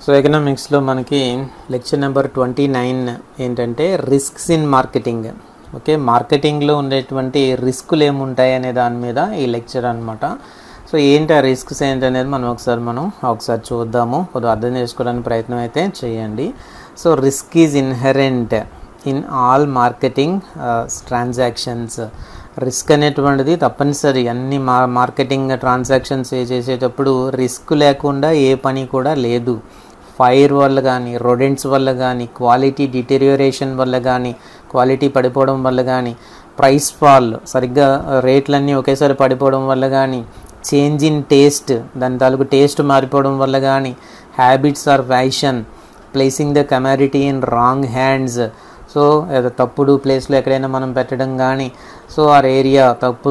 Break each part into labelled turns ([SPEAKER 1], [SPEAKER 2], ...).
[SPEAKER 1] so ఎకనామిక్స్లో మనకి lecture number twenty nine ఏంటంటే రిస్క్స్ ఇన్ మార్కెటింగ్ ఓకే మార్కెటింగ్లో ఉండేటువంటి రిస్కులు ఏముంటాయి అనే దాని మీద ఈ లెక్చర్ అనమాట సో ఏంటి ఆ రిస్క్స్ ఏంటనేది మనం ఒకసారి మనం ఒకసారి చూద్దాము కొద్దిగా అర్థం చేసుకోవడానికి ప్రయత్నం అయితే చేయండి so risk is inherent in all marketing transactions risk అనేటువంటిది తప్పనిసరి అన్ని మా మార్కెటింగ్ ట్రాన్సాక్షన్స్ చేసేటప్పుడు రిస్క్ లేకుండా ఏ పని కూడా లేదు ఫైర్ వల్ల కానీ రొడెంట్స్ వల్ల కానీ క్వాలిటీ డిటెరియోరేషన్ వల్ల కానీ క్వాలిటీ పడిపోవడం వల్ల కానీ ప్రైస్ ఫాల్ సరిగ్గా రేట్లన్నీ ఒకేసారి పడిపోవడం వల్ల కానీ చేంజ్ ఇన్ టేస్ట్ దాని తాలూకు టేస్ట్ మారిపోవడం వల్ల కానీ habits or fashion placing the commodity in wrong hands so ఏదో తప్పుడు ప్లేస్లో ఎక్కడైనా మనం పెట్టడం కానీ సో ఆర్ ఏరియా తప్పు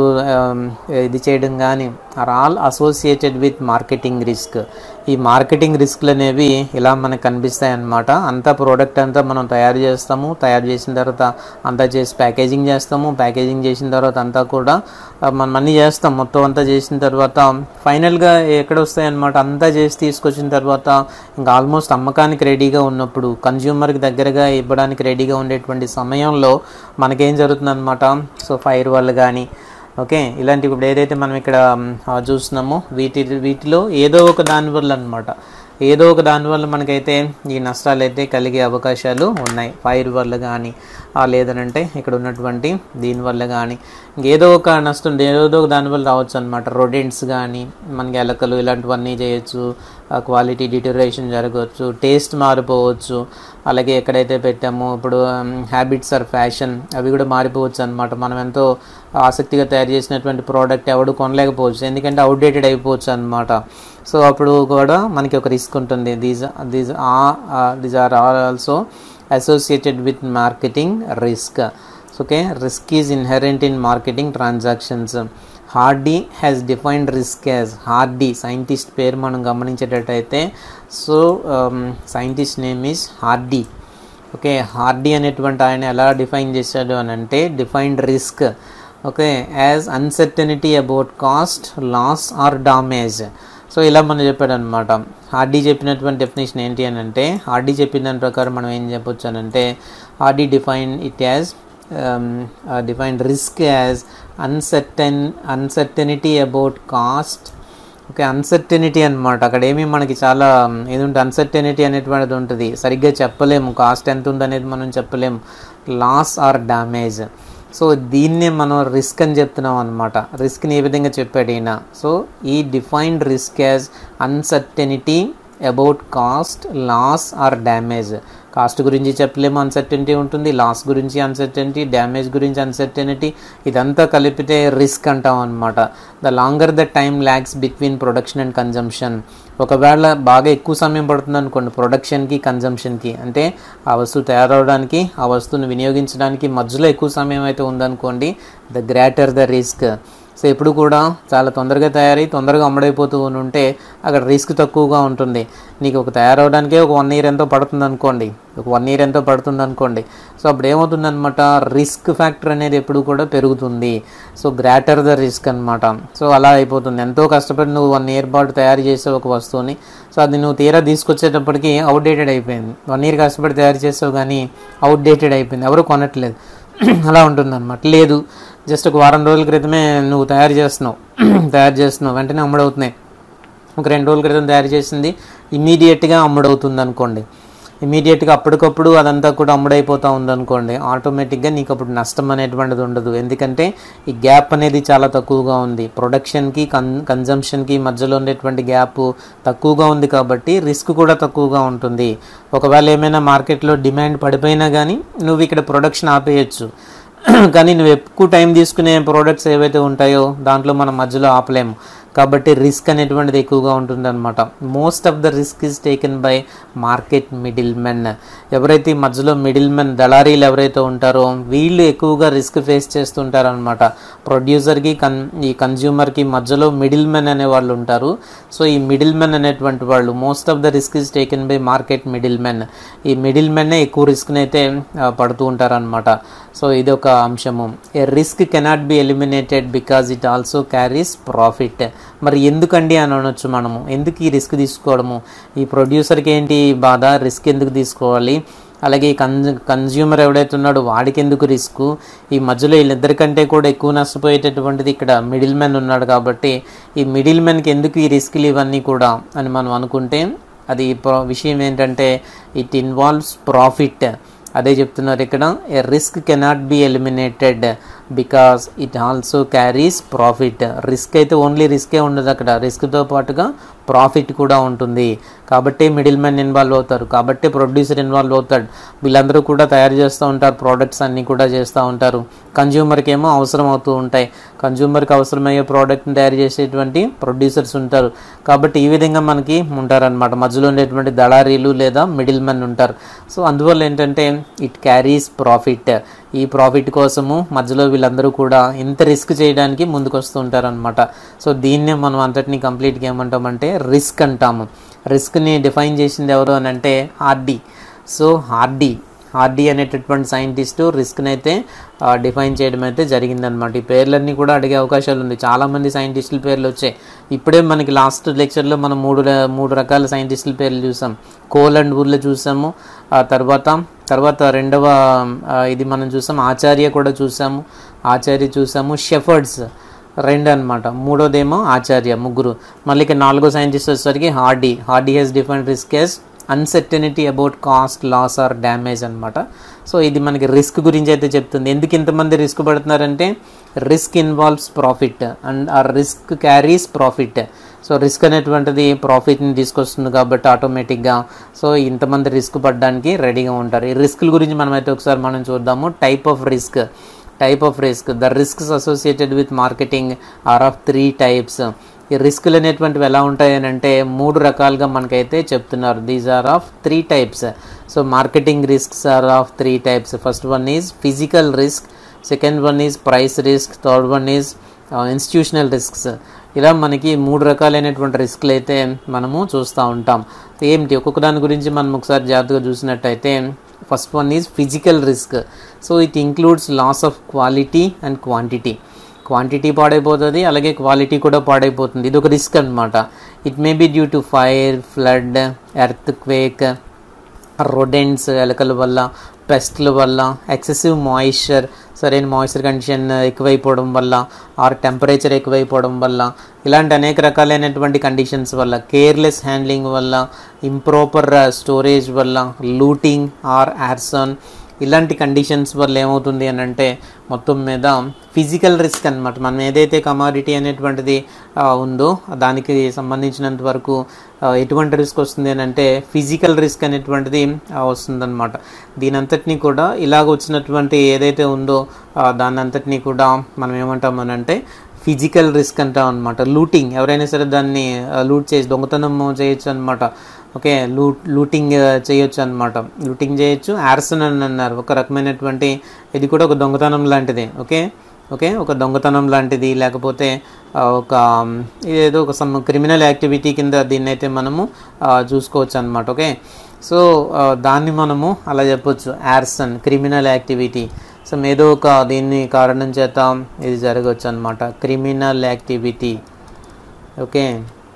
[SPEAKER 1] ఇది చేయడం కానీ are all associated with marketing risk ఈ మార్కెటింగ్ రిస్క్లు అనేవి ఇలా మనకు కనిపిస్తాయి అన్నమాట అంతా ప్రోడక్ట్ అంతా మనం తయారు చేస్తాము తయారు చేసిన తర్వాత అంతా చేసి ప్యాకేజింగ్ చేస్తాము ప్యాకేజింగ్ చేసిన తర్వాత అంతా కూడా మనం అన్నీ చేస్తాం మొత్తం అంతా చేసిన తర్వాత ఫైనల్గా ఎక్కడ వస్తాయి అనమాట అంతా చేసి తీసుకొచ్చిన తర్వాత ఇంకా ఆల్మోస్ట్ అమ్మకానికి రెడీగా ఉన్నప్పుడు కన్జ్యూమర్కి దగ్గరగా ఇవ్వడానికి రెడీగా ఉండేటువంటి సమయంలో మనకేం జరుగుతుందన్నమాట సో ఫైర్ వల్ల కానీ ఓకే ఇలాంటి ఇప్పుడు ఏదైతే మనం ఇక్కడ చూస్తున్నామో వీటి వీటిలో ఏదో ఒక దాని వల్ల అనమాట ఏదో ఒక దానివల్ల మనకైతే ఈ నష్టాలు అయితే కలిగే అవకాశాలు ఉన్నాయి ఫైర్ వల్ల కానీ లేదనంటే ఇక్కడ ఉన్నటువంటి దీనివల్ల కానీ ఏదో ఒక నష్టం ఏదో ఒక దానివల్ల రావచ్చు అనమాట రొడెంట్స్ కానీ మనకి ఎలకలు ఇలాంటివన్నీ చేయొచ్చు క్వాలిటీ డిటరేషన్ జరగవచ్చు టేస్ట్ మారిపోవచ్చు అలాగే ఎక్కడైతే పెట్టామో ఇప్పుడు హ్యాబిట్స్ ఆర్ ఫ్యాషన్ అవి కూడా మారిపోవచ్చు అనమాట మనం ఎంతో ఆసక్తిగా తయారు చేసినటువంటి ప్రోడక్ట్ ఎవడు కొనలేకపోవచ్చు ఎందుకంటే అవుట్డేటెడ్ అయిపోవచ్చు అనమాట సో అప్పుడు కూడా మనకి ఒక రిస్క్ ఉంటుంది these these these are also associated with marketing risk okay risk is inherent in marketing transactions Hardy has defined risk as Hardy scientist పేరు మనం గమనించేటట్టయితే so scientist name is Hardy okay Hardy అనేటువంటి ఆయన ఎలా define చేశాడు అని అంటే defined risk okay as uncertainty about cost loss or damage so ఇలా మనం చెప్పాడు అనమాట హార్డీ చెప్పినటువంటి డెఫినేషన్ ఏంటి అని అంటే హార్డీ చెప్పిన దాని ప్రకారం మనం ఏం చెప్పొచ్చు అని అంటే Hardy define it as defined risk as uncertain uncertainty about cost okay uncertainty అనమాట అక్కడ ఏమి మనకి చాలా ఏది ఉంటుంది అన్సర్టనిటీ అనేటువంటిది ఉంటుంది సరిగ్గా చెప్పలేము కాస్ట్ ఎంత ఉందనేది మనం చెప్పలేము లాస్ ఆర్ డ్యామేజ్ సో దీన్నే మనం రిస్క్ అని చెప్తున్నాం అనమాట రిస్క్ని ఏ విధంగా చెప్పాడు ఈయన సో ఈ defined risk as uncertainty about cost loss or damage cost గురించి చెప్పలేము అన్సర్టనిటీ ఉంటుంది లాస్ గురించి అన్సర్టనిటీ డ్యామేజ్ గురించి అన్సర్టనిటీ ఇదంతా కలిపితే రిస్క్ అంటాం అనమాట the longer the time lapse between production and consumption ఒకవేళ బాగా ఎక్కువ సమయం పడుతుంది అనుకోండి ప్రొడక్షన్కి కన్జంప్షన్కి అంటే ఆ వస్తువు తయారవడానికి ఆ వస్తువును వినియోగించడానికి మధ్యలో ఎక్కువ సమయం అయితే ఉందనుకోండి the greater the risk so ఎప్పుడు కూడా చాలా తొందరగా తయారై తొందరగా అమ్ముడైపోతూ ఉంటే అక్కడ రిస్క్ తక్కువగా ఉంటుంది నీకు ఒక తయారవడానికే ఒక వన్ ఇయర్ ఎంతో పడుతుంది అనుకోండి ఒక వన్ ఇయర్ ఎంతో పడుతుంది అనుకోండి సో అప్పుడు ఏమవుతుంది అనమాట రిస్క్ ఫ్యాక్టర్ అనేది ఎప్పుడు కూడా పెరుగుతుంది సో గ్రేటర్ ద రిస్క్ అనమాట సో అలా అయిపోతుంది ఎంతో కష్టపడి నువ్వు వన్ ఇయర్ పాటు తయారు చేసావు ఒక వస్తువుని సో అది నువ్వు తీరా తీసుకొచ్చేటప్పటికి అవుట్డేటెడ్ అయిపోయింది వన్ ఇయర్ కష్టపడి తయారు చేసావు కానీ అవుట్డేటెడ్ అయిపోయింది ఎవరు కొనట్లేదు అలా ఉంటుంది అనమాట లేదు జస్ట్ ఒక వారం రోజుల క్రితమే నువ్వు తయారు చేస్తున్నావు తయారు చేస్తున్నావు వెంటనే అమ్ముడవుతున్నాయి ఒక రెండు రోజుల క్రితం తయారు చేసింది ఇమీడియట్గా అమ్ముడవుతుంది అనుకోండి ఇమీడియట్గా అప్పటికప్పుడు అదంతా కూడా అమ్ముడైపోతూ ఉందనుకోండి ఆటోమేటిక్గా నీకు అప్పుడు నష్టం అనేటువంటిది ఉండదు ఎందుకంటే ఈ గ్యాప్ అనేది చాలా తక్కువగా ఉంది ప్రొడక్షన్కి కన్ కన్జంప్షన్కి మధ్యలో ఉండేటువంటి గ్యాప్ తక్కువగా ఉంది కాబట్టి రిస్క్ కూడా తక్కువగా ఉంటుంది ఒకవేళ ఏమైనా మార్కెట్లో డిమాండ్ పడిపోయినా కానీ నువ్వు ఇక్కడ ప్రొడక్షన్ ఆపేయచ్చు కానీ నువ్వు ఎక్కువ టైం తీసుకునే ప్రోడక్ట్స్ ఏవైతే ఉంటాయో దాంట్లో మనం మధ్యలో ఆపలేము కాబట్టి రిస్క్ అనేటువంటిది ఎక్కువగా ఉంటుంది అనమాట most of the risk is taken by market middlemen ఎవరైతే ఈ మధ్యలో మిడిల్ మెన్ దళారీలు ఎవరైతే ఉంటారో వీళ్ళు ఎక్కువగా రిస్క్ ఫేస్ చేస్తుంటారు అనమాట ప్రొడ్యూసర్కి కన్ ఈ కన్జ్యూమర్కి మధ్యలో మిడిల్ మెన్ అనే వాళ్ళు ఉంటారు సో ఈ మిడిల్ మెన్ అనేటువంటి వాళ్ళు most of the risk is taken by market middlemen ఈ మిడిల్ మెన్నే ఎక్కువ రిస్క్ని అయితే పడుతూ ఉంటారు అనమాట సో ఇది ఒక అంశము a risk cannot be eliminated because it also carries profit మరి ఎందుకండి అని అనొచ్చు మనము ఎందుకు ఈ రిస్క్ తీసుకోవడము ఈ ప్రొడ్యూసర్కి ఏంటి బాధ రిస్క్ ఎందుకు తీసుకోవాలి అలాగే ఈ కన్జ కన్జ్యూమర్ ఎవడైతే ఉన్నాడో వాడికి ఎందుకు రిస్క్ ఈ మధ్యలో వీళ్ళిద్దరికంటే కూడా ఎక్కువ నష్టపోయేటటువంటిది ఇక్కడ మిడిల్ మ్యాన్ ఉన్నాడు కాబట్టి ఈ మిడిల్ మ్యాన్కి ఎందుకు ఈ రిస్క్లు ఇవన్నీ కూడా అని మనం అనుకుంటే అది ప్ర- విషయం ఏంటంటే ఇట్ ఇన్వాల్వ్స్ ప్రాఫిట్ అదే చెప్తున్నారు ఇక్కడ a risk cannot be eliminated because it also carries profit risk అయితే ఓన్లీ రిస్కే ఉండదు అక్కడ రిస్క్తో పాటుగా ప్రాఫిట్ కూడా ఉంటుంది కాబట్టి మిడిల్ మ్యాన్ ఇన్వాల్వ్ అవుతారు కాబట్టి ప్రొడ్యూసర్ ఇన్వాల్వ్ అవుతాడు వీళ్ళందరూ కూడా తయారు చేస్తూ ఉంటారు ప్రోడక్ట్స్ అన్నీ కూడా చేస్తూ ఉంటారు కన్జ్యూమర్కి ఏమో అవసరం అవుతూ ఉంటాయి కన్జ్యూమర్కి అవసరమయ్యే ప్రోడక్ట్ని తయారు చేసేటువంటి ప్రొడ్యూసర్స్ ఉంటారు కాబట్టి ఈ విధంగా మనకి ఉంటారనమాట మధ్యలో ఉండేటువంటి దళారీలు లేదా మిడిల్ మెన్ ఉంటారు సో అందువల్ల ఏంటంటే ఇట్ క్యారీస్ ప్రాఫిట్ ఈ ప్రాఫిట్ కోసము మధ్యలో వీళ్ళందరూ కూడా ఇంత రిస్క్ చేయడానికి ముందుకు వస్తూ ఉంటారనమాట సో దీన్నే మనం అంతటిని కంప్లీట్గా ఏమంటామంటే రిస్క్ అంటాము రిస్క్ని డిఫైన్ చేసింది ఎవరు అని అంటే హార్డీ సో హార్డీ హార్డీ అనేటటువంటి సైంటిస్టు రిస్క్ని అయితే డిఫైన్ చేయడం అయితే జరిగిందనమాట ఈ పేర్లన్నీ కూడా అడిగే అవకాశాలు ఉంది చాలామంది సైంటిస్టుల పేర్లు వచ్చాయి ఇప్పుడే మనకి లాస్ట్ లెక్చర్లో మనం మూడు ర- మూడు రకాల సైంటిస్టుల పేర్లు చూసాం కోల్ అండ్ వుర్లో చూసాము ఆ తర్వాత తర్వాత రెండవ ఆ, ఇది మనం చూసాం ఆచార్య కూడా చూసాము ఆచార్య చూసాము షెఫర్డ్స్ రెండు అనమాట మూడోదేమో ఆచార్య ముగ్గురు మళ్ళీ ఇక నాలుగో సైంటిస్ట్ వచ్చేసరికి Hardy Hardy has defined risk as uncertainty about cost loss or damage అనమాట సో ఇది మనకి రిస్క్ గురించి అయితే చెప్తుంది ఎందుకు ఇంతమంది రిస్క్ పడుతున్నారంటే రిస్క్ ఇన్వాల్వ్స్ ప్రాఫిట్ అండ్ ఆ risk carries profit so risk అనేటువంటిది ప్రాఫిట్ని తీసుకొస్తుంది కాబట్టి ఆటోమేటిక్గా సో ఇంతమంది రిస్క్ పడడానికి రెడీగా ఉంటారు ఈ రిస్క్ల గురించి మనమైతే ఒకసారి మనం చూద్దాము type of risk type of risk the risks associated with marketing are of three types ఈ రిస్క్లు అనేటువంటివి ఎలా ఉంటాయి అని అంటే మూడు రకాలుగా మనకైతే చెప్తున్నారు these are of three types so marketing risks are of three types first one is physical risk second one is price risk third one is institutional risks ఇలా మనకి మూడు రకాలైనటువంటి రిస్క్లు అయితే మనము చూస్తూ ఉంటాం ఏమిటి ఒక్కొక్క దాని గురించి మనం ఒకసారి జాగ్రత్తగా చూసినట్టయితే first one is physical risk so it includes loss of quality and quantity quantity పాడైపోతుంది అలాగే క్వాలిటీ కూడా పాడైపోతుంది ఇది ఒక రిస్క్ అనమాట it may be due to fire flood earthquake rodents ఎలకల వల్ల పెస్ట్ల వల్ల ఎక్సెసివ్ మాయిశ్చర్ సరైన మాయిశ్చర్ కండిషన్ ఎక్కువైపోవడం వల్ల ఆర్ టెంపరేచర్ ఎక్కువైపోవడం వల్ల ఇలాంటి అనేక రకాలైనటువంటి కండిషన్స్ వల్ల కేర్లెస్ హ్యాండ్లింగ్ వల్ల ఇంప్రాపర్ స్టోరేజ్ వల్ల లూటింగ్ ఆర్ యార్సన్ ఇలాంటి కండిషన్స్ వల్ల ఏమవుతుంది అని అంటే మొత్తం మీద ఫిజికల్ రిస్క్ అనమాట మనం ఏదైతే కమాడిటీ అనేటువంటిది ఆ, ఉందో దానికి సంబంధించినంత వరకు ఆ, ఎటువంటి రిస్క్ వస్తుంది అని అంటే ఫిజికల్ రిస్క్ అనేటువంటిది ఆ, వస్తుందన్నమాట దీని అంతటినీ కూడా ఇలాగ వచ్చినటువంటి ఏదైతే ఉందో ఆ, దాని అంతటినీ కూడా మనం ఏమంటాం అని అంటే ఫిజికల్ రిస్క్ అంటాం అనమాట లూటింగ్ ఎవరైనా సరే దాన్ని లూట్ చేసి దొంగతనం చేయొచ్చు అనమాట ఓకే లూట్ లూటింగ్ చేయొచ్చు అనమాట లూటింగ్ చేయొచ్చు యార్సన్ అని అన్నారు ఒక రకమైనటువంటి ఇది కూడా ఒక దొంగతనం లాంటిదే ఓకే ఓకే ఒక దొంగతనం లాంటిది లేకపోతే ఆ, ఒక మ్, ఇదేదో ఒక సమ్ క్రిమినల్ యాక్టివిటీ కింద దీన్ని అయితే మనము ఆ, చూసుకోవచ్చు అనమాట ఓకే సో ఆ, దాన్ని మనము అలా చెప్పొచ్చు యార్సన్ క్రిమినల్ యాక్టివిటీ సో ఏదో ఒక దీన్ని కారణం చేత ఇది జరగవచ్చు అనమాట క్రిమినల్ యాక్టివిటీ ఓకే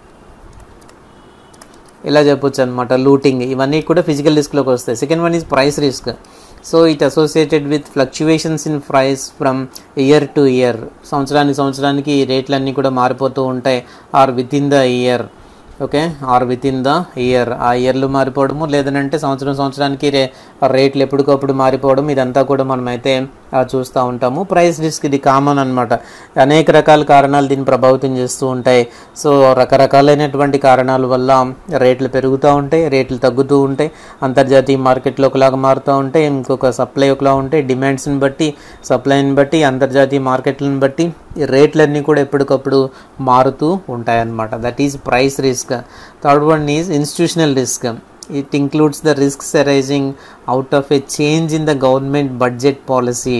[SPEAKER 1] ఇలా చెప్పొచ్చు అనమాట లూటింగ్ ఇవన్నీ కూడా ఫిజికల్ రిస్క్లోకి వస్తాయి second one is price risk so it associated with fluctuations in price from year to year సంవత్సరానికి సంవత్సరానికి ఈ రేట్లన్నీ కూడా మారిపోతూ ఉంటాయి or within the year okay or within the year ఆ ఇయర్లు మారిపోవడము లేదనంటే సంవత్సరం సంవత్సరానికి రే రేట్లు ఎప్పటికప్పుడు మారిపోవడం ఇదంతా కూడా మనమైతే ఆ, చూస్తూ ఉంటాము ప్రైస్ రిస్క్ ఇది కామన్ అనమాట అనేక రకాల కారణాలు దీన్ని ప్రభావితం చేస్తూ ఉంటాయి సో రకరకాలైనటువంటి కారణాల వల్ల రేట్లు పెరుగుతూ ఉంటాయి రేట్లు తగ్గుతూ ఉంటాయి అంతర్జాతీయ మార్కెట్లో ఒకలాగా మారుతూ ఉంటాయి ఇంకొక సప్లై ఒకలా ఉంటాయి డిమాండ్స్ని బట్టి సప్లైని బట్టి అంతర్జాతీయ మార్కెట్లను బట్టి ఈ రేట్లన్నీ కూడా ఎప్పటికప్పుడు మారుతూ ఉంటాయన్నమాట that is price risk third one is institutional risk it includes the risks arising out of a change in the government budget policy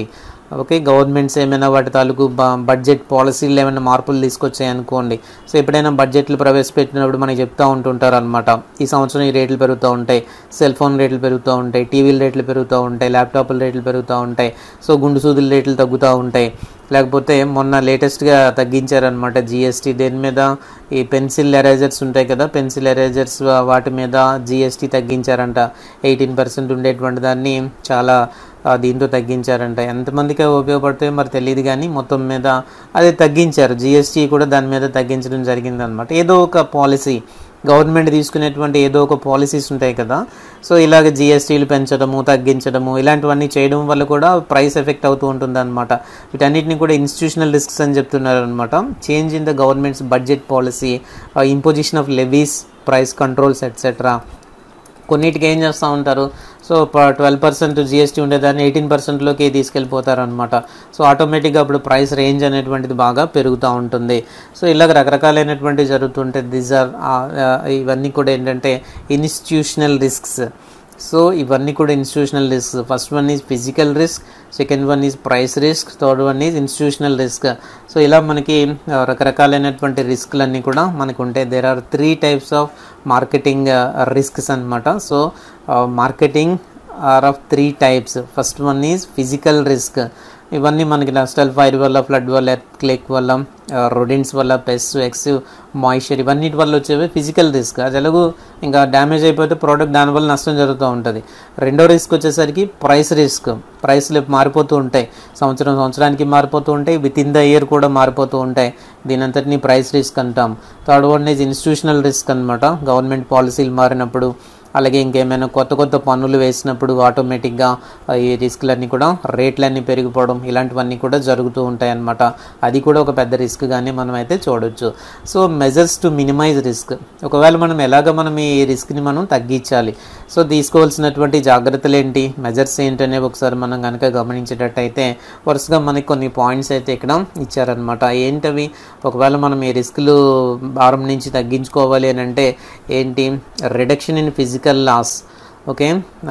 [SPEAKER 1] okay governments ఏమైనా వాటి తాలూకు బ- బడ్జెట్ పాలసీలు ఏమైనా మార్పులు తీసుకొచ్చాయి అనుకోండి సో ఎప్పుడైనా బడ్జెట్లు ప్రవేశపెట్టినప్పుడు మనకి చెప్తూ ఉంటుంటారు అనమాట ఈ సంవత్సరం ఈ రేట్లు పెరుగుతూ ఉంటాయి సెల్ ఫోన్ రేట్లు పెరుగుతూ ఉంటాయి టీవీల రేట్లు పెరుగుతూ ఉంటాయి ల్యాప్టాప్ల రేట్లు పెరుగుతూ ఉంటాయి సో గుండు సూదుల రేట్లు తగ్గుతూ ఉంటాయి లేకపోతే మొన్న లేటెస్ట్గా తగ్గించారనమాట జిఎస్టీ దేని మీద ఈ పెన్సిల్ ఎరేజర్స్ ఉంటాయి కదా పెన్సిల్ ఎరేజర్స్ వాటి మీద జిఎస్టీ తగ్గించారంట ఎయిటీన్ పర్సెంట్ ఉండేటువంటి దాన్ని చాలా ఆ, దీంతో తగ్గించారంట ఎంతమందికి అవి ఉపయోగపడతాయో మరి తెలియదు కానీ మొత్తం మీద అది తగ్గించారు జిఎస్టీ కూడా దాని మీద తగ్గించడం జరిగిందనమాట ఏదో ఒక పాలసీ గవర్నమెంట్ తీసుకునేటువంటి ఏదో ఒక పాలసీస్ ఉంటాయి కదా సో ఇలాగ జిఎస్టీలు పెంచడము తగ్గించడము ఇలాంటివన్నీ చేయడం వల్ల కూడా ప్రైస్ ఎఫెక్ట్ అవుతూ ఉంటుంది అనమాట వీటన్నిటిని కూడా ఇన్స్టిట్యూషనల్ రిస్క్స్ అని చెప్తున్నారు అనమాట change in the government's budget policy imposition of levies price controls etcetera కొన్నిటికి ఏం చేస్తూ ఉంటారు సో ట్వెల్వ్ పర్సెంట్ జిఎస్టీ ఉండేదాన్ని ఎయిటీన్ పర్సెంట్లోకి తీసుకెళ్ళిపోతారు అనమాట సో ఆటోమేటిక్గా అప్పుడు ప్రైస్ రేంజ్ అనేటువంటిది బాగా పెరుగుతూ ఉంటుంది సో ఇలాగ రకరకాలైనటువంటివి జరుగుతుంటే దీస్ ఆర్ ఇవన్నీ కూడా ఏంటంటే ఇన్స్టిట్యూషనల్ రిస్క్స్ సో ఇవన్నీ కూడా institutional risk first one is physical risk second one is price risk third one is institutional risk so ఇలా మనకి ఆ, రకరకాలైనటువంటి రిస్క్లన్నీ కూడా మనకు ఉంటాయి there are three types of marketing risks అనమాట so marketing are of three types first one is physical risk ఇవన్నీ మనకి నస్టల్ ఫైర్ వల్ల ఫ్లడ్ వల్ల క్లిక్ వల్ల రొడిన్స్ వల్ల పెస్ట్ ఎక్స్ మాయిశ్చర్ ఇవన్నిటి వల్ల వచ్చేవి ఫిజికల్ రిస్క్ అది ఎలాగో ఇంకా డ్యామేజ్ అయిపోతే ప్రోడక్ట్ దానివల్ల నష్టం జరుగుతూ ఉంటుంది రెండో రిస్క్ వచ్చేసరికి ప్రైస్ రిస్క్ ప్రైస్లు మారిపోతూ ఉంటాయి సంవత్సరం సంవత్సరానికి మారిపోతూ ఉంటాయి విత్ ఇన్ ద ఇయర్ కూడా మారిపోతూ ఉంటాయి దీని అంతటిని ప్రైస్ రిస్క్ అంటాం third one is institutional risk అనమాట గవర్నమెంట్ పాలసీలు మారినప్పుడు అలాగే ఇంకేమైనా కొత్త కొత్త పన్నులు వేసినప్పుడు ఆటోమేటిక్గా ఈ రిస్క్లన్నీ కూడా రేట్లన్నీ పెరిగిపోవడం ఇలాంటివన్నీ కూడా జరుగుతూ ఉంటాయి అన్నమాట అది కూడా ఒక పెద్ద రిస్క్గానే మనం అయితే చూడొచ్చు so measures to minimise risk ఒకవేళ మనం ఎలాగ మనం ఈ రిస్క్ని మనం తగ్గించాలి సో తీసుకోవాల్సినటువంటి జాగ్రత్తలు ఏంటి మెజర్స్ ఏంటనేవి ఒకసారి మనం కనుక గమనించేటట్టయితే వరుసగా మనకి కొన్ని పాయింట్స్ అయితే ఇక్కడ ఇచ్చారనమాట ఏంటవి ఒకవేళ మనం ఈ రిస్క్లు భారం నుంచి తగ్గించుకోవాలి అని అంటే ఏంటి reduction in physical loss okay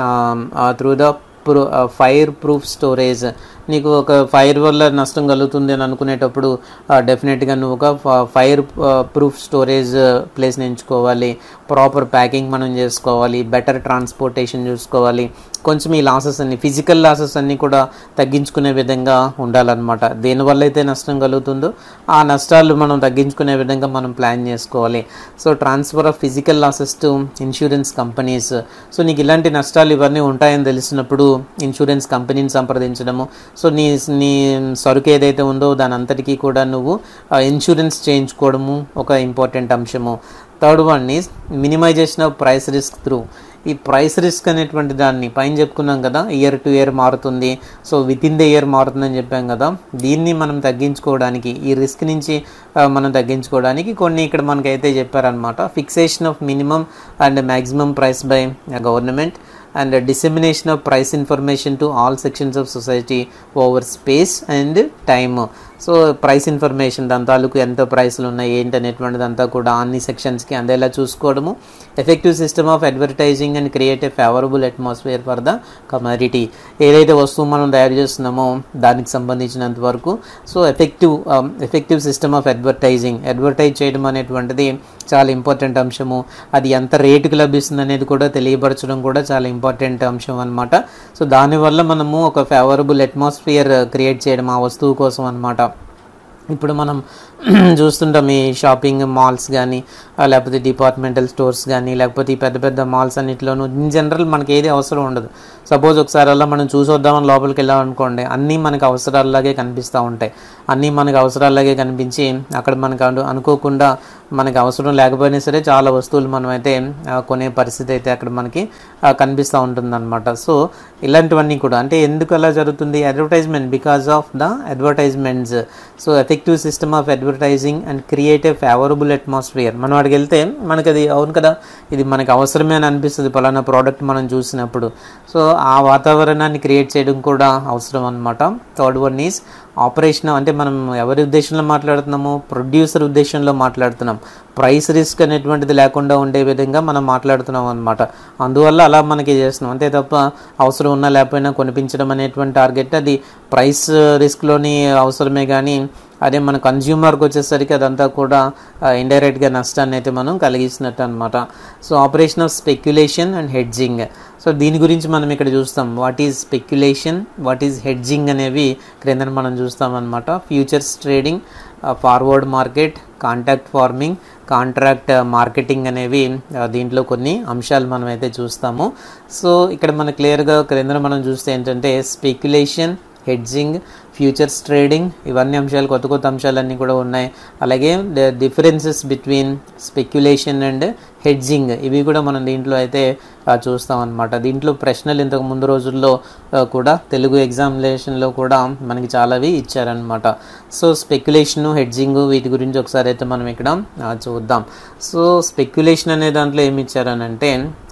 [SPEAKER 1] through the ప్రూ ఫైర్ ప్రూఫ్ స్టోరేజ్ నీకు ఒక ఫైర్ వల్ల నష్టం కలుగుతుంది అని అనుకునేటప్పుడు డెఫినెట్గా నువ్వు ఒక ఫైర్ ప్రూఫ్ స్టోరేజ్ ప్లేస్ని ఎంచుకోవాలి ప్రాపర్ ప్యాకింగ్ మనం చేసుకోవాలి బెటర్ ట్రాన్స్పోర్టేషన్ చూసుకోవాలి కొంచెం ఈ లాసెస్ అన్ని ఫిజికల్ లాసెస్ అన్నీ కూడా తగ్గించుకునే విధంగా ఉండాలన్నమాట దేనివల్ల అయితే నష్టం కలుగుతుందో ఆ నష్టాలు మనం తగ్గించుకునే విధంగా మనం ప్లాన్ చేసుకోవాలి so transfer of physical losses to insurance companies so నీకు ఇలాంటి నష్టాలు ఇవన్నీ ఉంటాయని తెలిసినప్పుడు ఇన్సూరెన్స్ కంపెనీని సంప్రదించడము సో నీ నీ సరుకు ఏదైతే ఉందో దాని అంతటికీ కూడా నువ్వు ఇన్సూరెన్స్ చేయించుకోవడము ఒక ఇంపార్టెంట్ అంశము third one is minimisation of price risk through ఈ ప్రైస్ రిస్క్ అనేటువంటి దాన్ని పైన చెప్పుకున్నాం కదా ఇయర్ టు ఇయర్ మారుతుంది so within the year మారుతుందని చెప్పాం కదా దీన్ని మనం తగ్గించుకోవడానికి ఈ రిస్క్ నుంచి ఆ, మనం తగ్గించుకోవడానికి కొన్ని ఇక్కడ మనకైతే చెప్పారనమాట fixation of minimum and maximum price by government and dissemination of price information to all sections of society over space and time so price information దాని తాలూకు ఎంత ప్రైస్లు ఉన్నాయి ఏంటి అనేటువంటిదంతా కూడా అన్ని సెక్షన్స్కి అందేలా చూసుకోవడము effective system of advertising and create a favourable atmosphere for the community ఏదైతే వస్తువు మనం తయారు చేస్తున్నామో దానికి సంబంధించినంత వరకు so effective effective system of advertising advertise చేయడం అనేటువంటిది చాలా ఇంపార్టెంట్ అంశము అది ఎంత రేటుకి లభిస్తుంది అనేది కూడా తెలియపరచడం కూడా చాలా ఇంపార్టెంట్ అంశం అనమాట సో దానివల్ల మనము ఒక ఫేవరబుల్ అట్మాస్ఫియర్ క్రియేట్ చేయడం ఆ వస్తువు కోసం అనమాట ఇప్పుడు మనం చూస్తుంటాం ఈ షాపింగ్ మాల్స్ కానీ లేకపోతే డిపార్ట్మెంటల్ స్టోర్స్ కానీ లేకపోతే ఈ పెద్ద పెద్ద మాల్స్ అన్నింటిలోనూ ఇన్ జనరల్ మనకి ఏది అవసరం ఉండదు సపోజ్ ఒకసారి అలా మనం చూసి వద్దామని లోపలికి వెళ్ళామనుకోండి అన్నీ మనకు అవసరాల్లాగే కనిపిస్తూ ఉంటాయి అన్నీ మనకు అవసరాల్లాగే కనిపించి అక్కడ మనకు అను అనుకోకుండా మనకి అవసరం లేకపోయినా సరే చాలా వస్తువులు మనం అయితే ఆ, కొనే పరిస్థితి అయితే అక్కడ మనకి ఆ, కనిపిస్తూ ఉంటుందన్నమాట సో ఇలాంటివన్నీ కూడా అంటే ఎందుకు అలా జరుగుతుంది advertisement because of the advertisements so effective system of advertising and create a favourable atmosphere మనం అక్కడికి వెళ్తే మనకి అది అవును కదా ఇది మనకి అవసరమే అని అనిపిస్తుంది పలానా ప్రోడక్ట్ మనం చూసినప్పుడు సో ఆ వాతావరణాన్ని క్రియేట్ చేయడం కూడా అవసరం అనమాట థర్డ్ వన్ ఈజ్ ఆపరేషన్ అంటే మనం ఎవరి ఉద్దేశంలో మాట్లాడుతున్నాము ప్రొడ్యూసర్ ఉద్దేశంలో మాట్లాడుతున్నాం ప్రైస్ రిస్క్ అనేటువంటిది లేకుండా ఉండే విధంగా మనం మాట్లాడుతున్నాం అనమాట అందువల్ల అలా మనకి చేస్తున్నాం అంతే తప్ప అవసరం ఉన్నా లేకపోయినా కొనిపించడం అనేటువంటి టార్గెట్ అది ప్రైస్ రిస్క్లోని అవసరమే కానీ అదే మన కన్జ్యూమర్కి వచ్చేసరికి అదంతా కూడా ఇండైరెక్ట్గా నష్టాన్ని అయితే మనం కలిగిస్తున్నట్టు అనమాట so operation of speculation and hedging so దీని గురించి మనం ఇక్కడ చూస్తాం what is speculation what is hedging అనేవి క్రింద మనం చూస్తాం అనమాట futures trading forward market contact farming contract marketing అనేవి దీంట్లో కొన్ని అంశాలు మనం అయితే చూస్తాము సో ఇక్కడ మన క్లియర్గా క్రింద మనం చూస్తే ఏంటంటే స్పెక్యులేషన్ హెడ్జింగ్ ఫ్యూచర్స్ ట్రేడింగ్ ఇవన్నీ అంశాలు కొత్త కొత్త అంశాలన్నీ కూడా ఉన్నాయి అలాగే differences between speculation and hedging ఇవి కూడా మనం దీంట్లో అయితే చూస్తాం అనమాట దీంట్లో ప్రశ్నలు ఇంతకు ముందు రోజుల్లో కూడా తెలుగు ఎగ్జామినేషన్లో కూడా మనకి చాలావి ఇచ్చారనమాట సో స్పెక్యులేషను హెడ్జింగ్ వీటి గురించి ఒకసారి అయితే మనం ఇక్కడ చూద్దాం సో స్పెక్యులేషన్ అనే దాంట్లో ఏమి ఇచ్చారనంటే